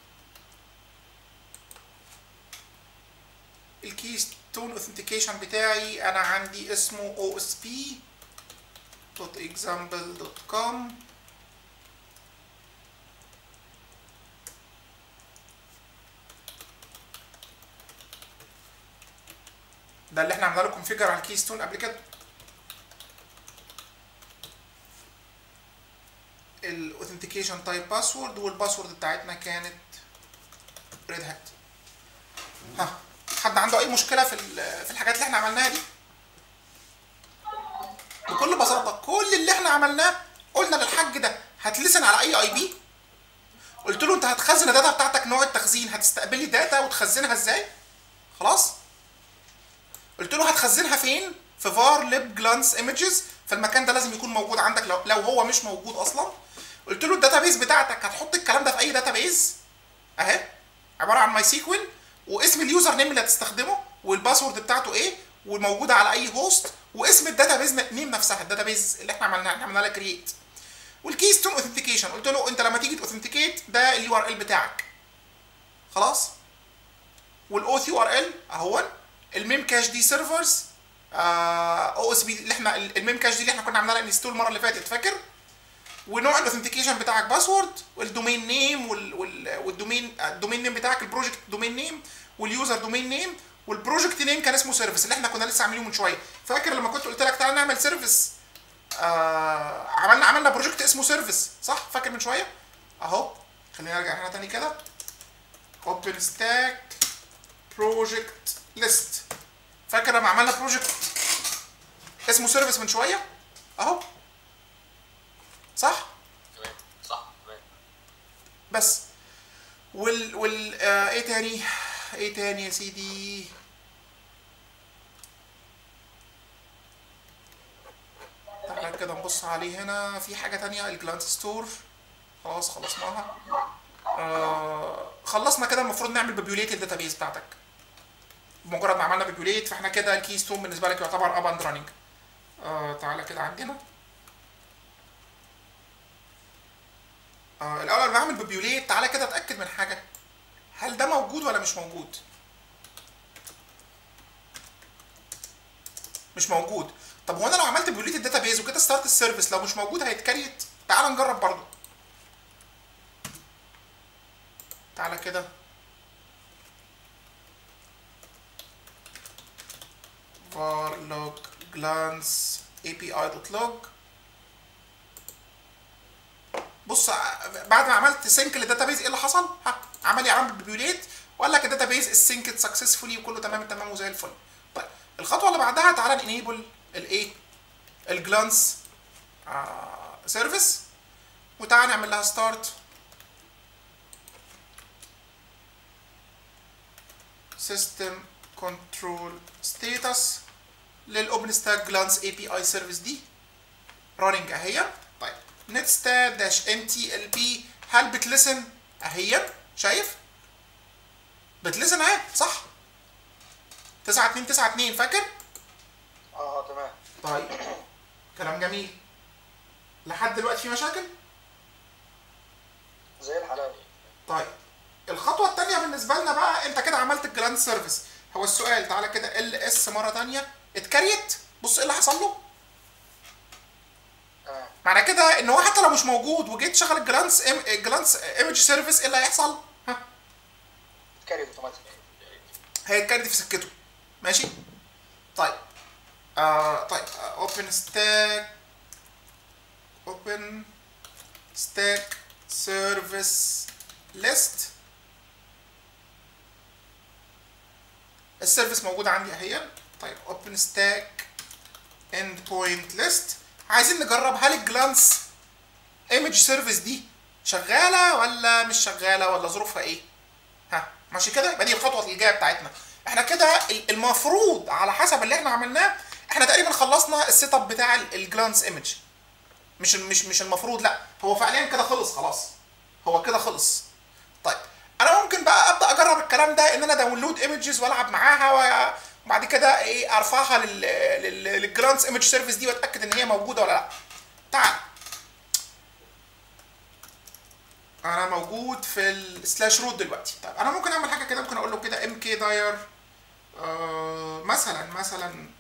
الكي ستون اوثنتيكيشن بتاعي انا عندي اسمه osp.example.com ده اللي احنا عملنا له كونفيجر على الكي ستون قبل كده الاوثنتيكيشن تايب باسورد والباسورد بتاعتنا كانت ريد هات ها حد عنده اي مشكله في ال- في الحاجات اللي احنا عملناها دي بكل بساطه كل اللي احنا عملناه قلنا للحاج ده هتلسن على اي اي بي قلت له انت هتخزن الداتا بتاعتك نوع التخزين هتستقبلي داتا وتخزنها ازاي خلاص قلت له هتخزنها فين في فار ليب جلانس ايمجز فالمكان ده لازم يكون موجود عندك لو, لو هو مش موجود اصلا قلت له الداتابيز بتاعتك هتحط الكلام ده في اي داتابيز اهي عباره عن ماي سيكوال واسم اليوزر نيم اللي هتستخدمه والباسورد بتاعته ايه وموجوده على اي هوست واسم الداتابيز نيم نفسها الداتابيز اللي احنا عملناها احنا عملنا لها كرييت والكي ستون اوثنتيكيشن قلت له انت لما تيجي تاوثنتيكيت ده اليو ار ال بتاعك خلاص والاوث يو ار ال اهون الميم كاش دي سيرفرز او اس بي اللي احنا الميم كاش دي اللي احنا كنا عاملينها انستول المره اللي فاتت فاكر ونوع الاوثنتيكيشن بتاعك باسورد والدومين نيم وال وال والدومين الدومين نيم بتاعك البروجكت دومين نيم واليوزر دومين نيم والبروجكت نيم كان اسمه سيرفيس اللي احنا كنا لسه عاملينه من شويه فاكر لما كنت قلت لك تعالى نعمل سيرفيس آه عملنا عملنا بروجكت اسمه سيرفيس صح فاكر من شويه اهو خلينا نرجع هنا تاني كده اوبن ستاك بروجكت ليست فاكر لما عملنا بروجكت اسمه سيرفيس من شويه اهو صح تمام صح تمام بس وال وال آه ايه تاني ايه تاني يا سيدي تعالى كده نبص عليه هنا في حاجة تانية الجلانس ستور خلاص خلصناها آه خلصنا كده المفروض نعمل بيبيوليت الداتابيز بتاعتك بمجرد ما عملنا بيبيوليت فاحنا كده الكي ستون بالنسبة لك يعتبر اب اند راننج آه تعالى كده عندنا آه الاول بعمل بيبيوليت تعالى كده اتاكد من حاجه هل ده موجود ولا مش موجود مش موجود طب هو انا لو عملت بيبيوليت الداتابيز وكده ستارت السيرفيس لو مش موجود هيتكريت تعالى نجرب برضو تعالى كده var log glance api dot log بص بعد ما عملت سينك للداتابيز ايه اللي حصل؟ ها عمل لي عمل بيبيوليت وقال لك الداتابيز السينكد سكسسفولي وكله تمام تمام وزي الفل. طيب الخطوه اللي بعدها تعالى نيبل الايه؟ الجلانس سيرفيس وتعالى نعمل لها ستارت سيستم كنترول ستيتس للاوبن ستاك جلانس اي بي اي سيرفيس دي راننج اهي طيب نتستاب داش ام تي ال بي هل بتلسن اهي شايف بتلسن اهي صح 9 2 9 2 فاكر اه تمام طيب كلام جميل لحد دلوقتي في مشاكل زي الحلاوه طيب الخطوه الثانيه بالنسبه لنا بقى انت كده عملت الجراند سيرفيس هو السؤال تعالى كده ال اس مره ثانيه اتكريت بص ايه اللي حصل له تمام معنى كده ان هو حتى لو مش موجود وجيت تشغل الجلانس ام الجلانس ايمج سيرفيس ايه اللي هيحصل؟ ها كاري اوتوماتيك هيتكرد في سكته ماشي؟ طيب آه طيب اوبن ستاك اوبن ستاك سيرفيس ليست السيرفيس موجوده عندي اهي طيب اوبن ستاك اند بوينت ليست عايزين نجرب هل الجلانس ايمج سيرفيس دي شغاله ولا مش شغاله ولا ظروفها ايه ها ماشي كده يبقى دي الخطوه الجايه بتاعتنا احنا كده المفروض على حسب اللي احنا عملناه احنا تقريبا خلصنا السيت اب بتاع الجلانس ايمج مش مش مش المفروض لا هو فعليا كده خلص خلاص هو كده خلص طيب انا ممكن بقى ابدا اجرب الكلام ده ان انا داونلود ايمجز والعب معاها و- وبعد كده ايه ارفعها لل لل- للجلانس ايمج سيرفيس دي واتاكد ان هي موجوده ولا لا تعال انا موجود في السلاش روت دلوقتي طيب انا ممكن اعمل حاجه كده ممكن اقول له كده ام كي داير آه مثلا مثلا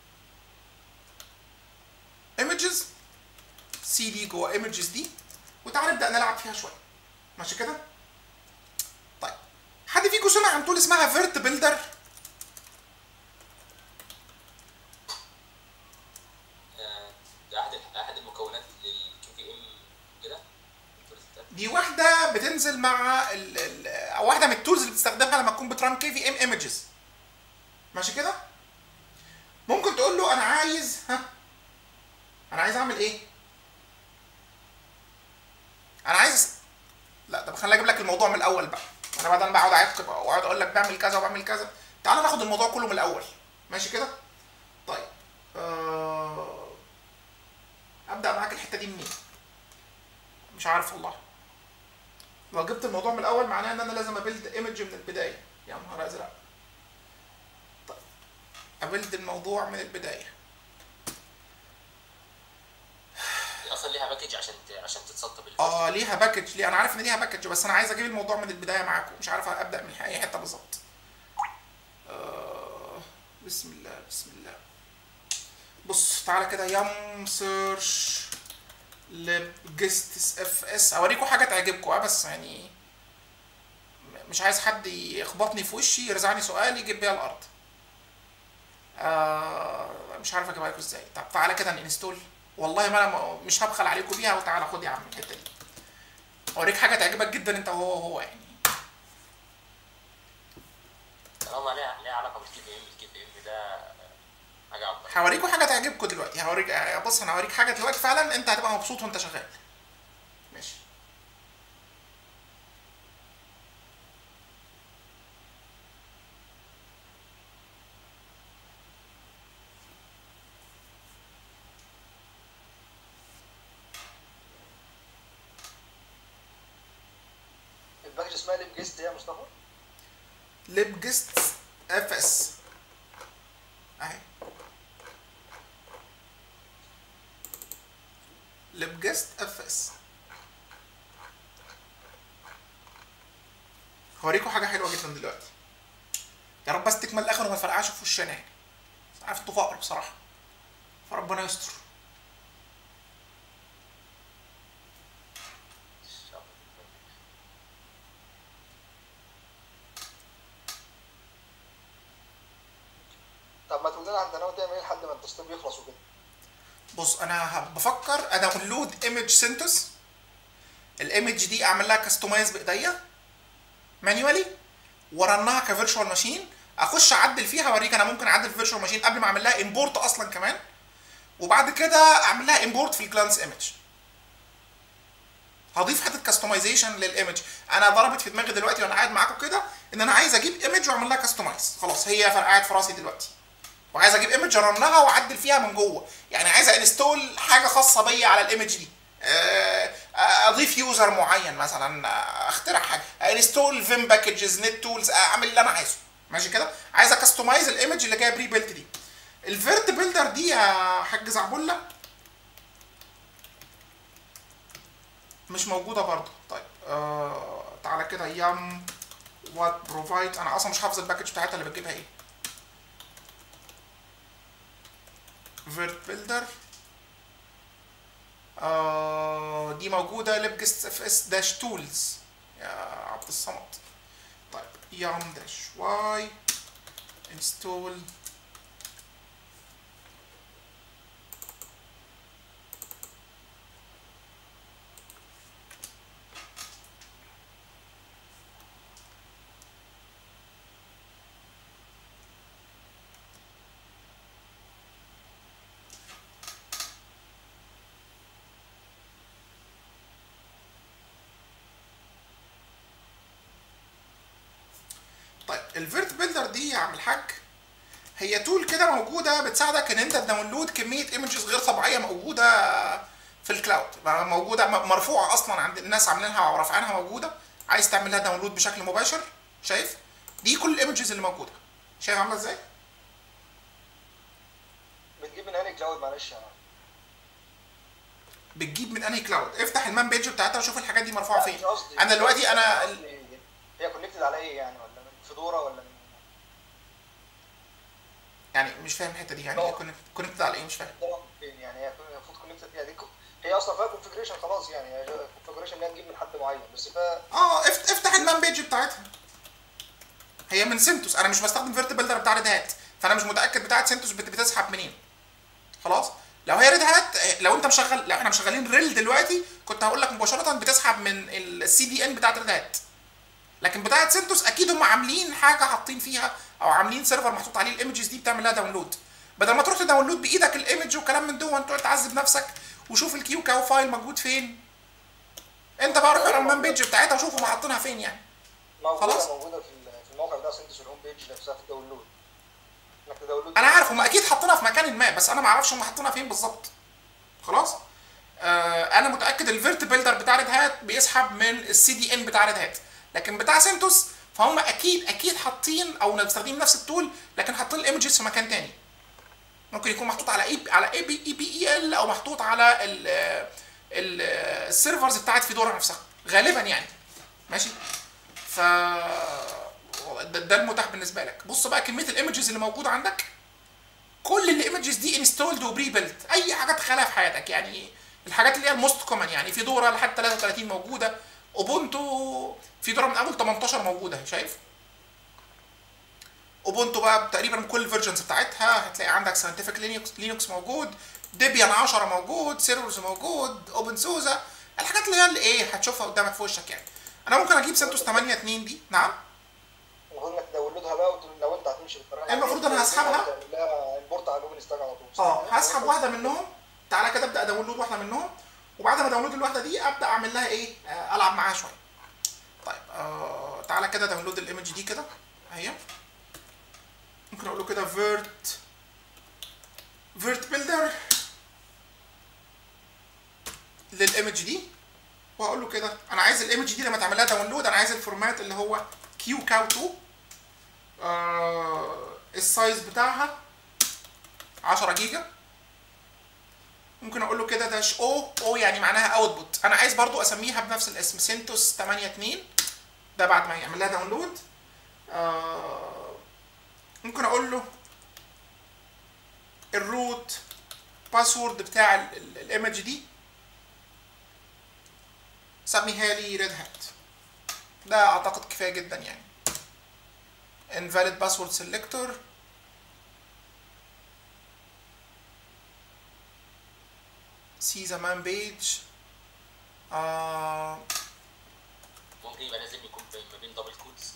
ايمجز سي دي جوه ايمجز دي وتعالى نبدا نلعب فيها شويه ماشي كده طيب حد فيكم سمع عن تول اسمها فيرت بيلدر آه، ده احد احد المكونات للكيو في ام كده دي واحده بتنزل مع ال ال او واحده من التولز اللي بتستخدمها لما تكون بتران كي في ام ايمجز ماشي كده ممكن تقول له انا عايز ها انا عايز اعمل ايه انا عايز لا طب خليني اجيب لك الموضوع من الاول بقى انا بعد ما بقعد اعقب واقعد اقول لك بعمل كذا وبعمل كذا تعال ناخد الموضوع كله من الاول ماشي كده طيب آه... ابدا معاك الحته دي منين مش عارف والله لو جبت الموضوع من الاول معناه ان انا لازم ابيلد ايمج من البدايه يا نهار ازرق طيب ابيلد الموضوع من البدايه هي اصلا ليها باك باكج عشان ت... عشان تتسطب الفيرست اه ليها باكج ليه انا عارف ان ليها باكج بس انا عايز اجيب الموضوع من البدايه معاكم مش عارف ابدا من اي حته بالظبط آه بسم الله بسم الله بص تعالى كده يم سيرش لجست اف اس اوريكم حاجه تعجبكم اه بس يعني م- مش عايز حد يخبطني في وشي يرزعني سؤال يجيب بيها الارض آه مش عارف اجيبها لكم ازاي طب تعالى كده ننستول والله ما انا م- مش هبخل عليكم بيها وتعالى خد يا عم الحته دي اوريك حاجه تعجبك جدا انت وهو وهو يعني طالما ليها ليها علاقه بالكي في ام الكي في ام ده حاجه عبقريه هوريكم حاجه تعجبكم دلوقتي هوريك آه، بص انا هوريك حاجه دلوقتي فعلا انت هتبقى مبسوط وانت شغال ماشي الباكج اسمها ليب جيست يا مصطفى ليب جيست اف اس اهي ليب جيست اف اس هوريكم حاجه حلوه جدا دلوقتي يا رب بس تكمل الاخر وما تفرقعش في وشنا يعني عارف انتوا فقر بصراحه فربنا يستر طب ما تقول لنا انت ناوي تعمل ايه لحد ما التسطيب يخلص وكده بص انا ه- بفكر اداونلود ايمج سنتس الايمج دي اعمل لها كاستمايز بايديا مانيوالي ورنها كفيرتشوال ماشين اخش اعدل فيها اوريك انا ممكن اعدل في فيرتشوال ماشين قبل ما اعمل لها امبورت اصلا كمان وبعد كده اعمل لها امبورت في الجلانس ايمج هضيف حته كاستمايزيشن للايمج انا ضربت في دماغي دلوقتي وانا قاعد معاكم كده ان انا عايز اجيب ايمج واعمل لها كاستمايز خلاص هي فرقعت في راسي دلوقتي وعايز اجيب ايمج ارنها واعدل فيها من جوه يعني عايز انستول حاجه خاصه بيا على الايمج دي آه، اضيف يوزر معين مثلا آه، اخترع حاجه انستول فيم باكجز نت تولز اعمل اللي انا عايزه ماشي كده عايز اكستمايز الايمج اللي جايه بري بيلت دي الفيرت بيلدر دي يا حاج زعبله مش موجوده برضو طيب آه تعالى كده يم وات بروفايد انا اصلا مش حافظ الباكج بتاعتها اللي بتجيبها ايه فيرت بيلدر آه دي موجوده لبجست اف اس داش تولز يا عبد الصمد طيب يم داش واي انستول طيب الفيرت بيلدر دي يا عم الحاج هي تول كده موجوده بتساعدك ان انت تداونلود كميه ايمجز غير طبيعيه موجوده في الكلاود موجوده م- مرفوعه اصلا عند الناس عاملينها ورافعينها موجوده عايز تعمل لها داونلود بشكل مباشر شايف دي كل الايمجز اللي موجوده شايف عامله ازاي بتجيب من انهي كلاود معلش يا بتجيب من انهي كلاود افتح المان بيج بتاعتها وشوف الحاجات دي مرفوعه فين مش قصدي انا دلوقتي انا ال- قصدي هي كونكتد على ايه يعني ولا من فدوره ولا من يعني مش فاهم الحته دي يعني لا. كونكتد على ايه مش فاهم ده فين يعني هي المفروض كونكتد يعني دي كو- هي اصلا فيها كونفجريشن خلاص يعني هي كونفجريشن انها تجيب من حد معين بس فيها اه افت- افتح المان بيج بتاعتها هي من سنتوس انا مش بستخدم فيرت بيلدر بتاع ريد هات فانا مش متاكد بتاعه سنتوس بت- بتسحب منين خلاص لو هي ريد هات آه، لو انت مشغل لو احنا مشغلين ريل دلوقتي كنت هقول لك مباشره بتسحب من السي دي ان بتاعه ريد هات لكن بتاعه سنتوس اكيد هم عاملين حاجه حاطين فيها او عاملين سيرفر محطوط عليه الايمجز دي بتعمل لها داونلود بدل ما تروح تداونلود بايدك الايمج وكلام من دون تقعد تعذب نفسك وشوف الكيو كاو فايل موجود فين انت بقى روح اقرا المان بيج بتاعتها وشوف هم حاطينها فين يعني موجوده خلاص. موجوده في ال- في الموقع بتاع سنتس الهوم بيج نفسها في الداونلود انك تداونلود انا عارف هم اكيد حاطينها في مكان ما بس انا ما اعرفش هم حاطينها فين بالظبط خلاص آه انا متاكد الفيرت بيلدر بتاع ريد هات بيسحب من السي دي ان بتاع ريد هات لكن بتاع سنتوس فهم اكيد اكيد حاطين او مستخدمين نفس التول لكن حاطين الايمجز في مكان تاني ممكن يكون محطوط على اي على اي بي اي بي اي ال او محطوط على ال ال- السيرفرز بتاعت فيدورا نفسها غالبا يعني ماشي ف ده, ده المتاح بالنسبه لك بص بقى كميه الايمجز اللي موجوده عندك كل الايمجز دي انستولد وبري بيلت اي حاجه تخيلها في حياتك يعني الحاجات اللي هي الموست كومن يعني فيدورا لحد 33 موجوده اوبونتو فيدورا من اول 18 موجوده شايف اوبونتو بقى تقريبا كل الفيرجنز بتاعتها هتلاقي عندك ساينتفك لينكس لينكس موجود ديبيان 10 موجود سيرفرز موجود اوبن سوزا الحاجات اللي هي اللي ايه هتشوفها قدامك في وشك يعني انا ممكن اجيب سنتوس 8 2 دي نعم المفروض انك تداونلودها بقى وت- لو انت هتمشي بالطريقه المفروض أنا هسحبها. تعمل لها امبورت على الاوبن ستاك على طول اه هسحب واحده منهم تعالى كده ابدا اداونلود واحده منهم وبعد ما اداونلود الواحده دي ابدا اعمل لها ايه آه العب معاها شويه طيب آه تعالى كده داونلود الايمج دي كده اهي ممكن اقول له كده فيرت فيرت بيلدر للايمج دي وهقول له كده انا عايز الايمج دي لما تعمل لها داونلود انا عايز الفورمات اللي هو كيو كاو 2 آه السايز بتاعها 10 جيجا ممكن اقول له كده داش او او يعني معناها اوتبوت انا عايز برضو اسميها بنفس الاسم سنتوس 82 ده بعد ما يعمل لها داونلود آه ممكن اقول له الروت باسورد بتاع الايمج دي سميها لي ريد هات ده اعتقد كفايه جدا يعني invalid password selector see the man page آه ممكن يبقى لازم يكون بين- ما بين دبل كودز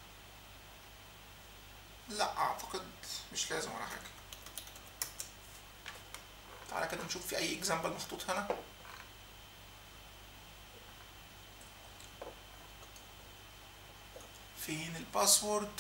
لا اعتقد مش لازم ولا حاجه تعالى كده نشوف في اي اكزامبل محطوط هنا فين الباسورد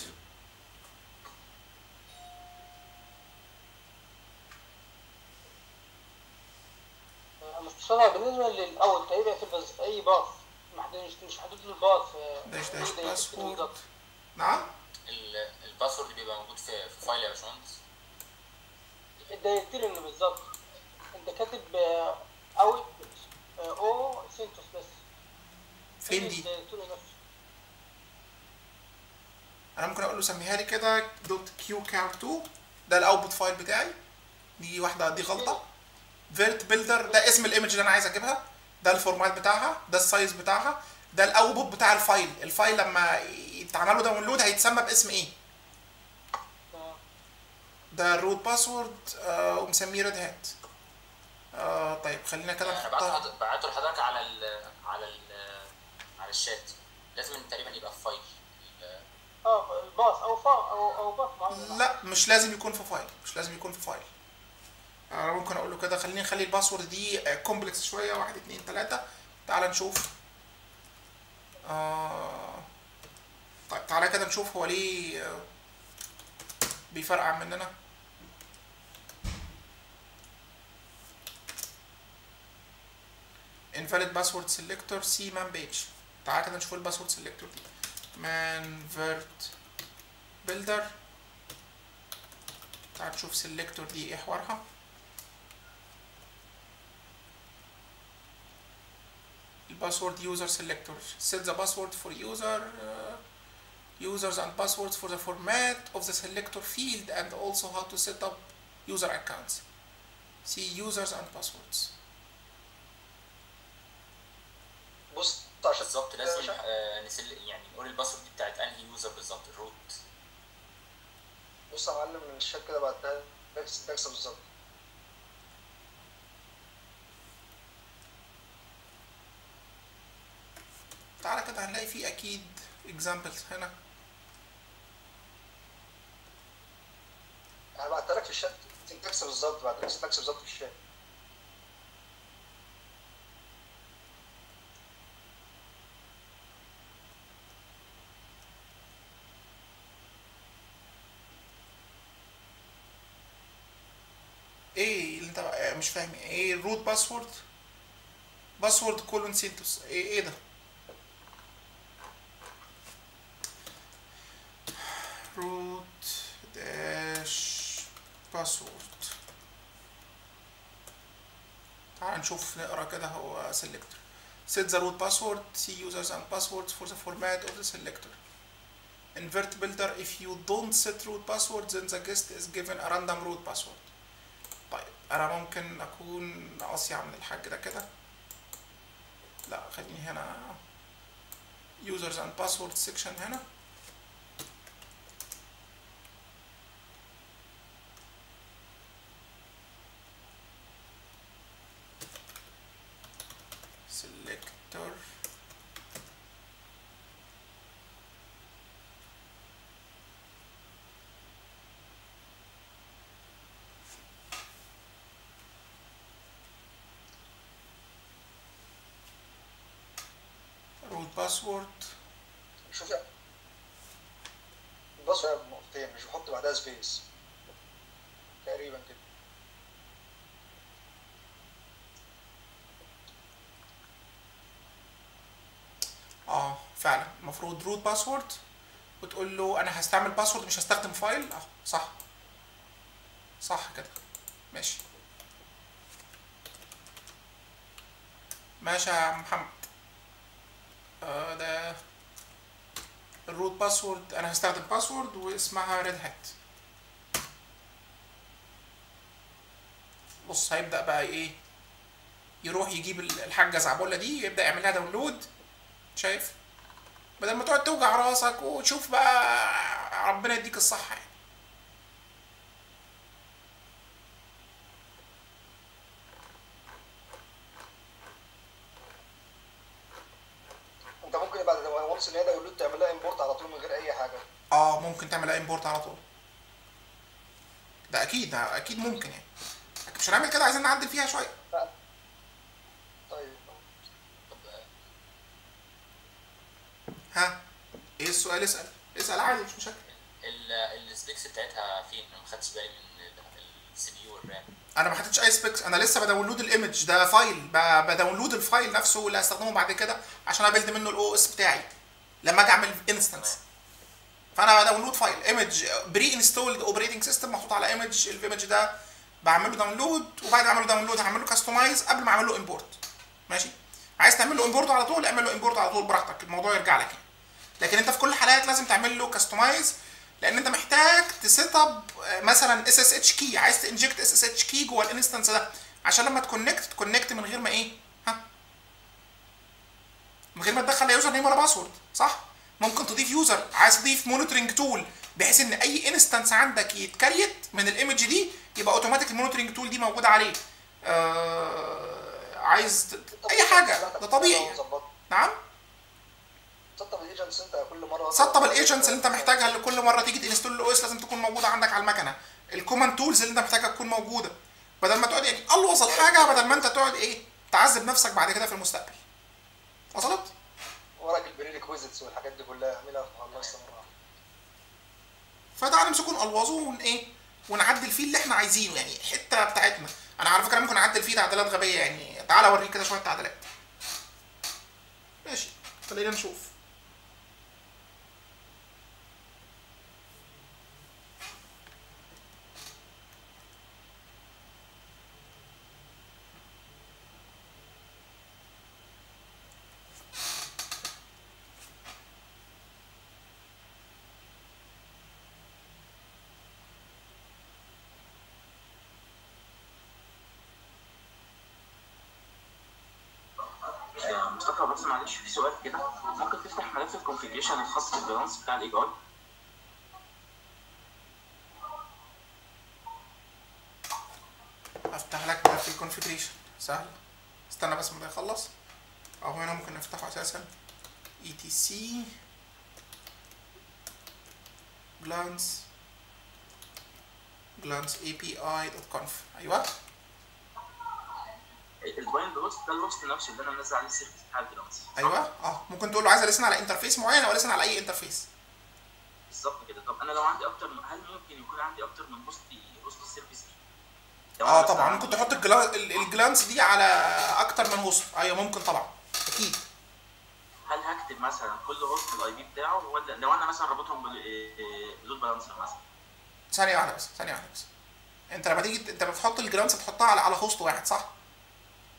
مستشفى بالنسبه للاول تقريبا في بس اي باث محدود مش محدود للباث داش داش ده باسورد بالظبط. نعم ال- الباسورد بيبقى موجود في في فايل يا باشمهندس الدايركتوري اللي بالظبط انت كاتب اوت او سنتوس بس فين دي الدايركتوري نفسه انا ممكن اقول له سميها لي كده دوت كيو كاو 2 ده الاوتبوت فايل بتاعي دي واحده دي غلطه فيرت بيلدر ده اسم الايمج اللي انا عايز اجيبها ده الفورمات بتاعها ده السايز بتاعها ده الاوتبوت بتاع الفايل الفايل لما يتعمل له داونلود هيتسمى باسم ايه تمام. ده الروت باسورد آه ومسميه ريد هات آه طيب خلينا كده انا نحطها بعته بعته لحضرتك على ال على ال على الشات لازم تقريبا يبقى في فايل ال- اه الباص او فا او او باث معين لا مش لازم يكون في فايل مش لازم يكون في فايل انا ممكن اقول له كده خليني نخلي الباسورد دي كومبلكس شويه واحد اتنين تلاته تعال نشوف آه طيب تعالى كده نشوف هو ليه آه، بيفرقع مننا invalid password selector c man page تعالى كده نشوف الباسورد سيلكتور دي man vert builder تعال نشوف سيلكتور دي ايه حوارها الباسورد user selector set the password for user uh, users and passwords for the format of the selector field and also how to set up user accounts see users and passwords بص عشان بالظبط لازم آه، نسل يعني نقول الباسورد دي بتاعت انهي يوزر بالظبط الروت بص يا معلم من الشات كده بعتها لك السنتكس بالظبط تعالى كده هنلاقي فيه اكيد examples هنا انا بعتها لك في الشات سنتكس بالظبط بعتها لك سنتكس بالظبط في الشات ايه اللي انت آه، مش فاهم ايه الروت باسورد باسورد كولون سينتوس ايه ايه ده روت داش باسورد تعال نشوف نقرا كده هو selector set the root password see users and passwords for the format of the selector invert builder if you don't set root password then the guest is given a random root password طيب انا ممكن اكون اصيع من الحاج ده كده لا خليني هنا users and password section هنا selector root password شوف يا بص يا نقطتين مش بحط بعدها سبيس تقريبا كده اه فعلا المفروض روت باسورد وتقول له انا هستعمل باسورد مش هستخدم فايل اه صح صح كده ماشي ماشي يا محمد آه ده الروت باسورد انا هستخدم باسورد واسمها ريد هات بص هيبدأ بقى ايه يروح يجيب الحاجة زعبولة دي يبدأ يعملها داونلود شايف بدل ما تقعد توجع راسك وتشوف بقى ربنا يديك الصحة يعني انت ممكن بعد ما وانس ان هي داونلود تعمل لها امبورت على طول من غير اي حاجه اه ممكن تعمل امبورت على طول ده اكيد ده اكيد ممكن يعني لكن مش هنعمل كده عايزين نعدل فيها شويه طيب طب ها ايه السؤال اسال اسال عادي مش مشاكل السبيكس بتاعتها فين؟ انا ما خدتش بالي من السي بي يو والرام انا ما حطيتش اي سبيكس انا لسه بداونلود الايمج ده فايل ب- بداونلود الفايل نفسه اللي هستخدمه بعد كده عشان ابيلد منه الاو اس بتاعي لما اجي اعمل انستنس فانا بداونلود فايل ايمج بري انستولد اوبريتنج سيستم محطوط على ايمج الايمج ده بعمل له داونلود وبعد ما اعمل له داونلود هعمل له كاستمايز قبل ما اعمل له امبورت ماشي عايز تعمل له امبورت على طول اعمل له امبورت على طول براحتك الموضوع يرجع لك يعني. لكن انت في كل الحالات لازم تعمل له كاستمايز لان انت محتاج تسيت اب مثلا اس اس اتش كي عايز تنجكت اس اس اتش كي جوه الانستنس ده عشان لما تكونكت تكونكت من غير ما ايه ها من غير ما تدخل لا يوزر نيم ولا باسورد صح ممكن تضيف يوزر عايز تضيف مونيتورنج تول بحيث ان اي انستنس عندك يتكريت من الايمج دي يبقى اوتوماتيك المونيتورنج تول دي موجوده عليه آه عايز ت- اي حاجه ده طبيعي يعني. نعم سطب الايجنتس انت كل مره سطب الايجنتس اللي انت محتاجها اللي كل مره تيجي تنستول الاو اس لازم تكون موجوده عندك على المكنه الكوماند تولز اللي انت محتاجها تكون موجوده بدل ما تقعد يعني الوظ الحاجه بدل ما انت تقعد ايه تعذب نفسك بعد كده في المستقبل وصلت وراك البري ريكويزيتس والحاجات دي كلها اعملها خلصت مره واحدة. فتعالى نمسكه نقلوظه ون ايه ونعدل فيه اللي احنا عايزينه يعني الحته بتاعتنا انا على فكره ممكن اعدل فيه تعديلات غبيه يعني تعالى اوريك كده شويه تعديلات ماشي خلينا نشوف آه، مصطفى بس معلش في سؤال كده ممكن تفتح ملف الكونفيجريشن الخاص بالبالانس بتاع الاي اي افتح لك ده في الكونفيجريشن سهل استنى بس ما ده يخلص او هنا ممكن نفتحه اساسا etc glance glance api.conf ايوه البايند لوست ده اللوست نفسه اللي انا منزل عليه السيرفيس بتاع البالانس ايوه اه ممكن تقول له عايز السن على انترفيس معين او السن على اي انترفيس بالظبط كده طب انا لو عندي اكتر من هل ممكن يكون عندي اكتر من هوست هوست السيرفيس دي؟ لو اه أنا طبعا مثلاً ممكن تحط الجلا- ال- الجلانس دي على اكتر من هوست ايوه ممكن طبعا اكيد هل هكتب مثلا كل هوست الاي بي بتاعه ولا لو انا مثلا رابطهم بلود بالانسر مثلا ثانيه واحده بس ثانيه واحده بس انت لما تيجي انت بتحط الجلانس بتحطها على على هوست واحد صح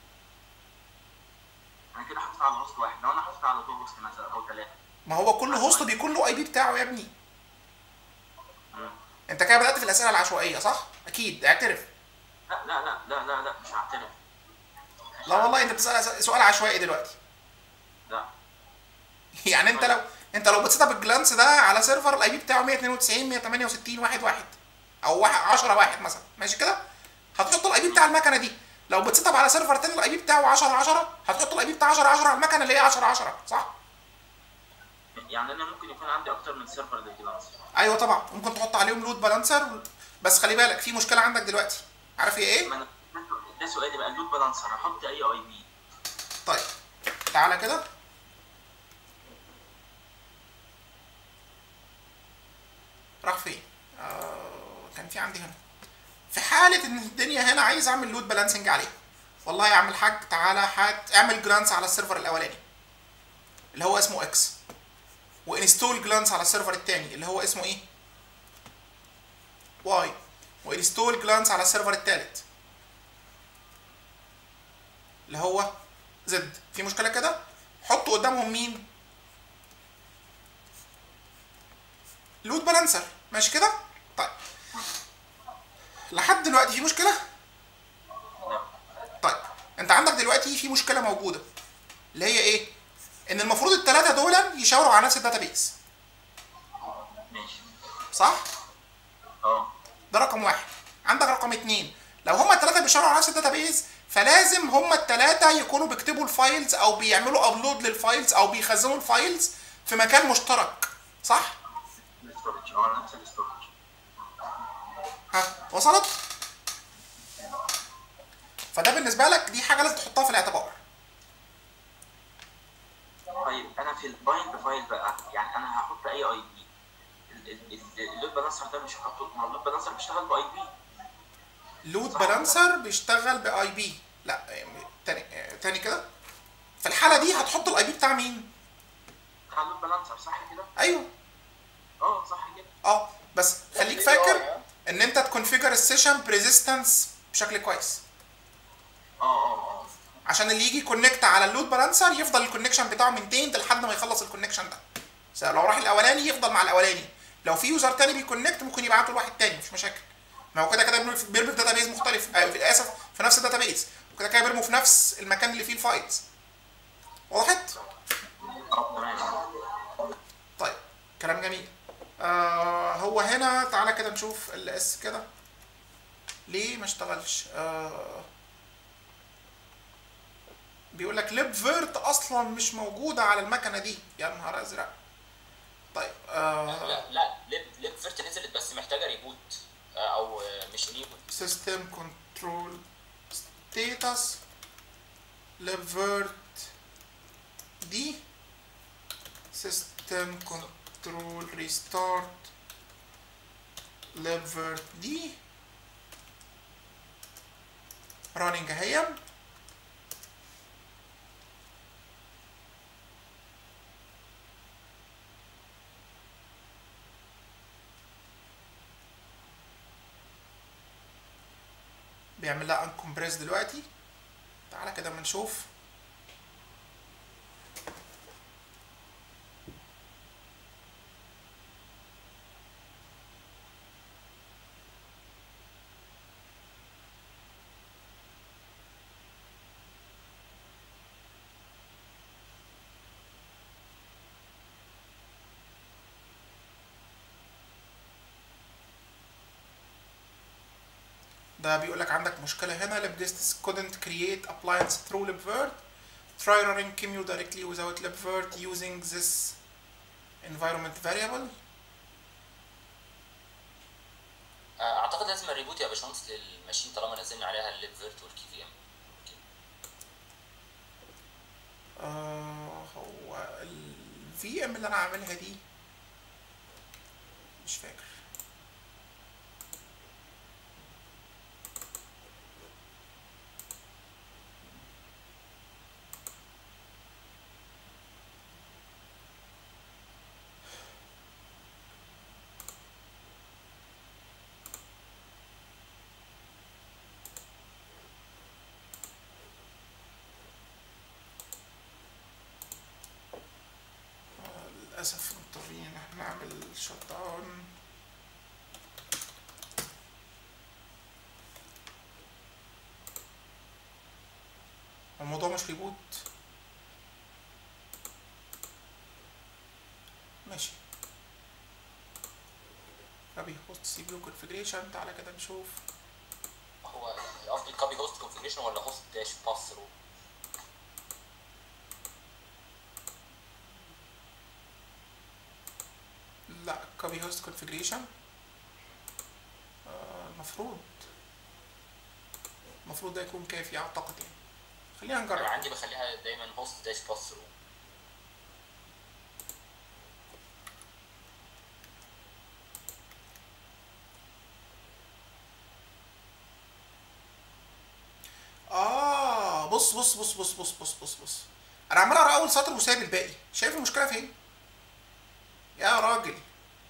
كده حطيت على هوست واحد لو انا حطيت على تو هوست مثلا او ثلاثه ما هو كل هوست بيكون له اي بي بتاعه يا ابني مم. انت كده بدات في الاسئله العشوائيه صح اكيد اعترف لا لا لا لا لا لا مش هعترف لا والله انت بتسال سؤال عشوائي دلوقتي لا يعني انت لو انت لو بتسيت اب الجلانس ده على سيرفر الاي بي بتاعه 192 168 واحد واحد او واحد 10 واحد مثلا ماشي كده هتحط الاي بي بتاع المكنه دي لو بتسيت اب على سيرفر تاني الاي بي بتاعه 10 10 هتحط الاي بي بتاع 10 10 على المكنه اللي هي 10 10 صح يعني انا ممكن يكون عندي اكتر من سيرفر للجلانس ايوه طبعا ممكن تحط عليهم لود بالانسر بس خلي بالك في مشكله عندك دلوقتي عارف هي ايه ما انا ده سؤالي بقى اللود بالانسر هحط اي اي بي طيب تعالى كده راح فين؟ آه كان في عندي هنا في حالة إن الدنيا هنا عايز أعمل لود بالانسنج عليها والله يا عم الحاج تعالى حات اعمل جلانس على السيرفر الأولاني اللي هو اسمه اكس وانستول جلانس على السيرفر التاني اللي هو اسمه ايه؟ واي وانستول جلانس على السيرفر التالت اللي هو زد في مشكله كده حطوا قدامهم مين لود بالانسر ماشي كده طيب لحد دلوقتي في مشكله طيب انت عندك دلوقتي في مشكله موجوده اللي هي ايه ان المفروض الثلاثه دول يشاوروا على نفس الداتابيس ماشي صح اه ده رقم واحد عندك رقم اتنين لو هما التلاتة بيشتغلوا على نفس الداتابيز فلازم هما التلاتة يكونوا بيكتبوا الفايلز او بيعملوا ابلود للفايلز او بيخزنوا الفايلز في مكان مشترك صح؟ الاستورج اه على نفس الاستورج ها وصلت؟ فده بالنسبة لك دي حاجة لازم تحطها في الاعتبار طيب انا في البايند فايل بقى يعني انا هحط اي اي بي اللود بالانسر ده مش هحطه ما هو اللود بالانسر بيشتغل باي بي لود بالانسر بيشتغل باي بي لا يعني تاني تاني كده في الحالة دي هتحط الاي بي بتاع مين؟ بتاع اللود بالانسر صح كده؟ ايوه اه صح كده اه بس خليك فاكر ان انت تكونفيجر السيشن بريزيستنس بشكل كويس اه اه اه عشان اللي يجي يكونكت على اللود بالانسر يفضل الكونكشن بتاعه مينتيند لحد ما يخلص الكونكشن ده سواء لو راح الاولاني يفضل مع الاولاني لو في يوزر تاني بيكونكت ممكن يبعته لواحد تاني مش مشاكل ما هو كده كده بيرموا في- بيرموا في داتابيز مختلف آه في اسف في نفس الداتابيز وكده كده بيرموا في نفس المكان اللي فيه الفايلز وضحت؟ اه تمام طيب كلام جميل آه هو هنا تعالى كده نشوف ال اس كده ليه ما اشتغلش آه بيقول لك ليب فيرت اصلا مش موجوده على المكنه دي يا نهار ازرق طيب آه لا لا ليب ليب فيرت نزلت بس محتاجه ريبوت آه، او آه، مش ريبوت سيستم كنترول ستيتس ليفرت دي سيستم كنترول ريستارت ليفرت دي راننج اهي بيعمل لها انكمبريس دلوقتي تعالى كده اما نشوف ده بيقول لك عندك مشكله هنا libdist couldn't create appliance through libvirt try running QEMU directly without libvirt using this environment variable آه، اعتقد لازم الريبوت يا باشمهندس للماشين طالما نزلنا عليها الليب فيرت والكي في ام آه هو ال VM اللي انا عاملها دي مش فاكر للاسف مضطرين ان احنا نعمل شت داون الموضوع مش ريبوت ماشي كابي هوست سي بي يو كونفيجريشن تعالى كده نشوف هو قصدي كابي هوست كونفيجريشن ولا هوست داش باس ثرو لا كوبي هوست كونفيجريشن المفروض المفروض ده يكون كافي اعتقد يعني خلينا انا نجرب عندي بخليها دايما هوست داش باس ثرو اه بص بص بص بص بص بص بص بص انا عمال اقرا اول سطر وسايب الباقي شايف المشكله فين يا راجل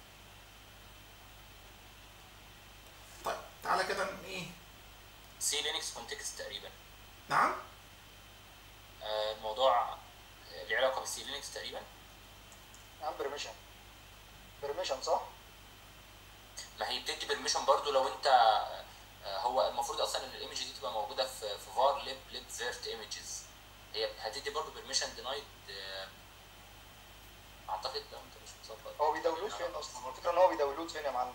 طيب تعالى كده ن- ايه سي لينكس كونتكست تقريبا نعم آه، الموضوع آه، له علاقه بالسي لينكس تقريبا عن بريميشن بريميشن صح؟ ما هي بتدي بيرميشن برضو لو انت آه، هو المفروض اصلا ان الايمج دي تبقى موجوده في في فار ليب ليب فيرت ايمجز هي هتدي برضو بيرميشن دينايد اعتقد لو انت مش مظبط هو بيداونلود فين اصلا؟ الفكره ان هو بيداونلود فين يا معلم؟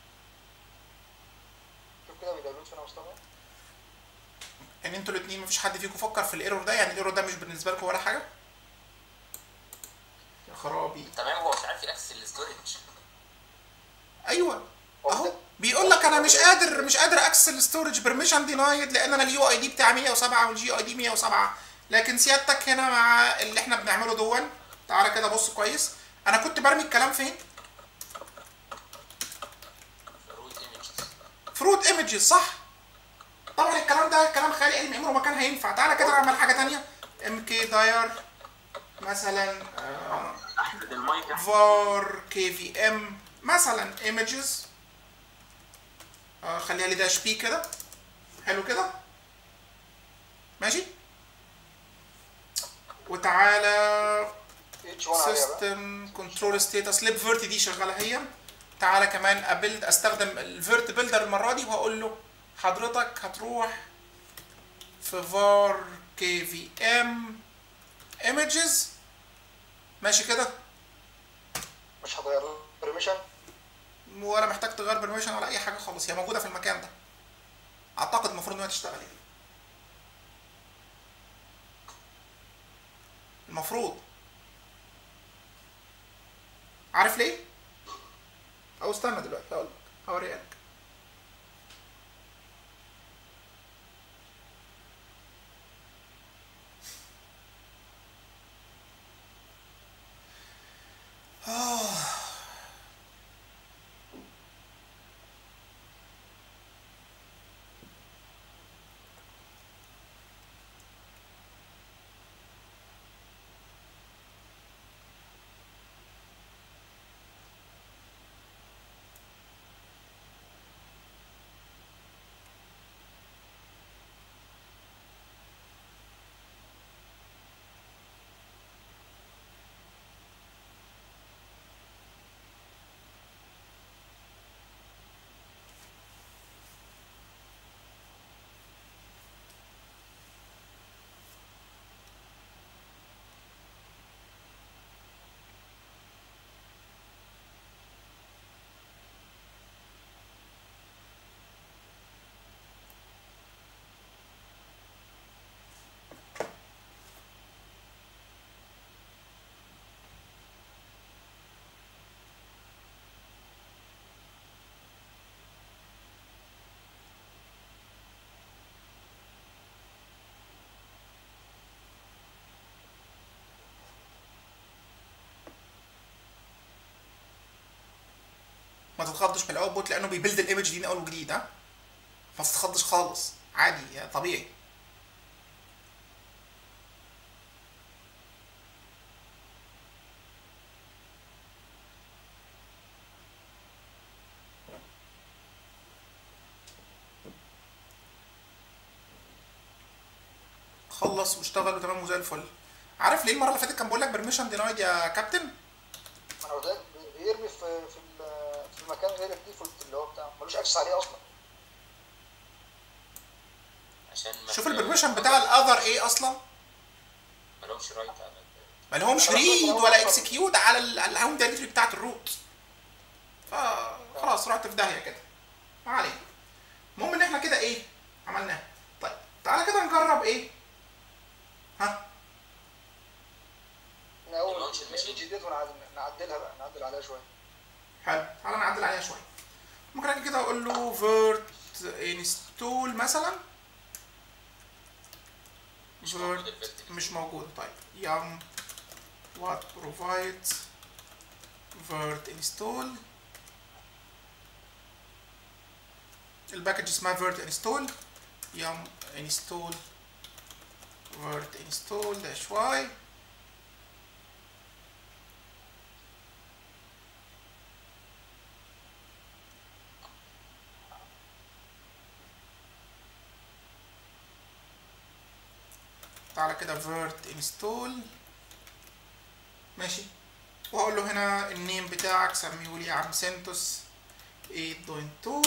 شوف كده بيداونلود فين يا مصطفى؟ يعني انتوا الاثنين مفيش حد فيكم فكر في الايرور ده يعني الايرور ده مش بالنسبه لكم ولا حاجه يا خرابي تمام هو مش عارف ياكسس الاستورج ايوه هو اهو ده- بيقول لك انا مش قادر مش قادر اكسس الستورج بيرميشن دينايد لان انا اليو اي دي بتاع 107 والجي اي دي 107 لكن سيادتك هنا مع اللي احنا بنعمله دون تعالى كده بص كويس انا كنت برمي الكلام فين روت ايمجز فروت ايمجز صح طبعا الكلام ده كلام خيالي علمي عمره ما كان هينفع تعالى كده نعمل حاجه تانية ام كي داير مثلا آه احمد المايك احمد var kvm مثلا images آه خليها لي داش بي كده حلو كده ماشي وتعالى اتش 1 عليها بقى سيستم كنترول ستيتس ليب فيرت دي شغاله هي تعالى كمان ابلد استخدم الفيرت بيلدر المره دي وهقول له حضرتك هتروح في var kvm images ماشي كده مش هتغير له بريميشن ولا محتاج تغير برميشن ولا اي حاجه خالص هي موجوده في المكان ده اعتقد المفروض انها تشتغل يعني المفروض عارف ليه او استنى دلوقتي هقول لك هوريك ما تتخضش من الاوتبوت لانه بيبيلد الايمج دي من اول وجديد ها ما تتخضش خالص عادي يعني طبيعي خلص واشتغل وتمام وزي الفل عارف ليه المره اللي فاتت كان بقول لك برميشن دينايد يا كابتن هو ده بيرمي في في ال- في مكان غير الديفولت اللي هو بتاعه ملوش اكسس عليه اصلا عشان ما شوف البرميشن بتاع الاذر ايه اصلا ما لهمش رايت على ما لهمش ريد ولا اكسكيوت على ال- على الهوم دايركتوري بتاعت الروت فخلاص رحت في داهيه كده ما علينا المهم ان احنا كده ايه عملناها طيب تعالى كده نجرب ايه ها من اول اللانش الماشين. الجي ديت ونعدل- نعدلها بقى نعدل عليها شويه حلو تعالى نعدل عليها شويه ممكن اجي كده اقول له فيرت انستول مثلا مش موجود فيرت الفيرت مش موجود طيب يم وات بروفايد فيرت انستول الباكج اسمها فيرت انستول يم انستول فيرت انستول داش واي تعالى كده فيرت انستول ماشي وهقول له هنا النيم بتاعك سميه لي يا عم سنتوس 8.2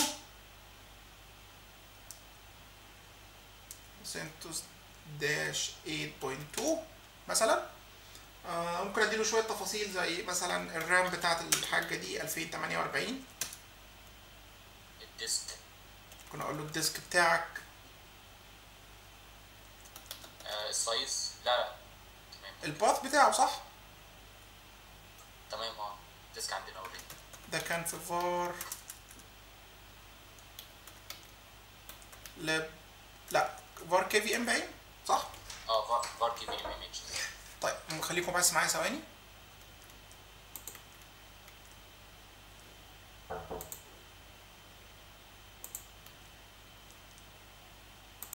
سنتوس داش 8.2 مثلا آه ممكن اديله شويه تفاصيل زي مثلا الرام بتاعت الحاجه دي 2048 الديسك ممكن اقول له الديسك بتاعك آه السايز لا لا تمام الباث بتاعه صح تمام اه الديسك عندنا اوريدي ده كان في فار لاب لا فار كي في ام باين صح اه فار فار كي في ام ايمج طيب خليكم بس معايا ثواني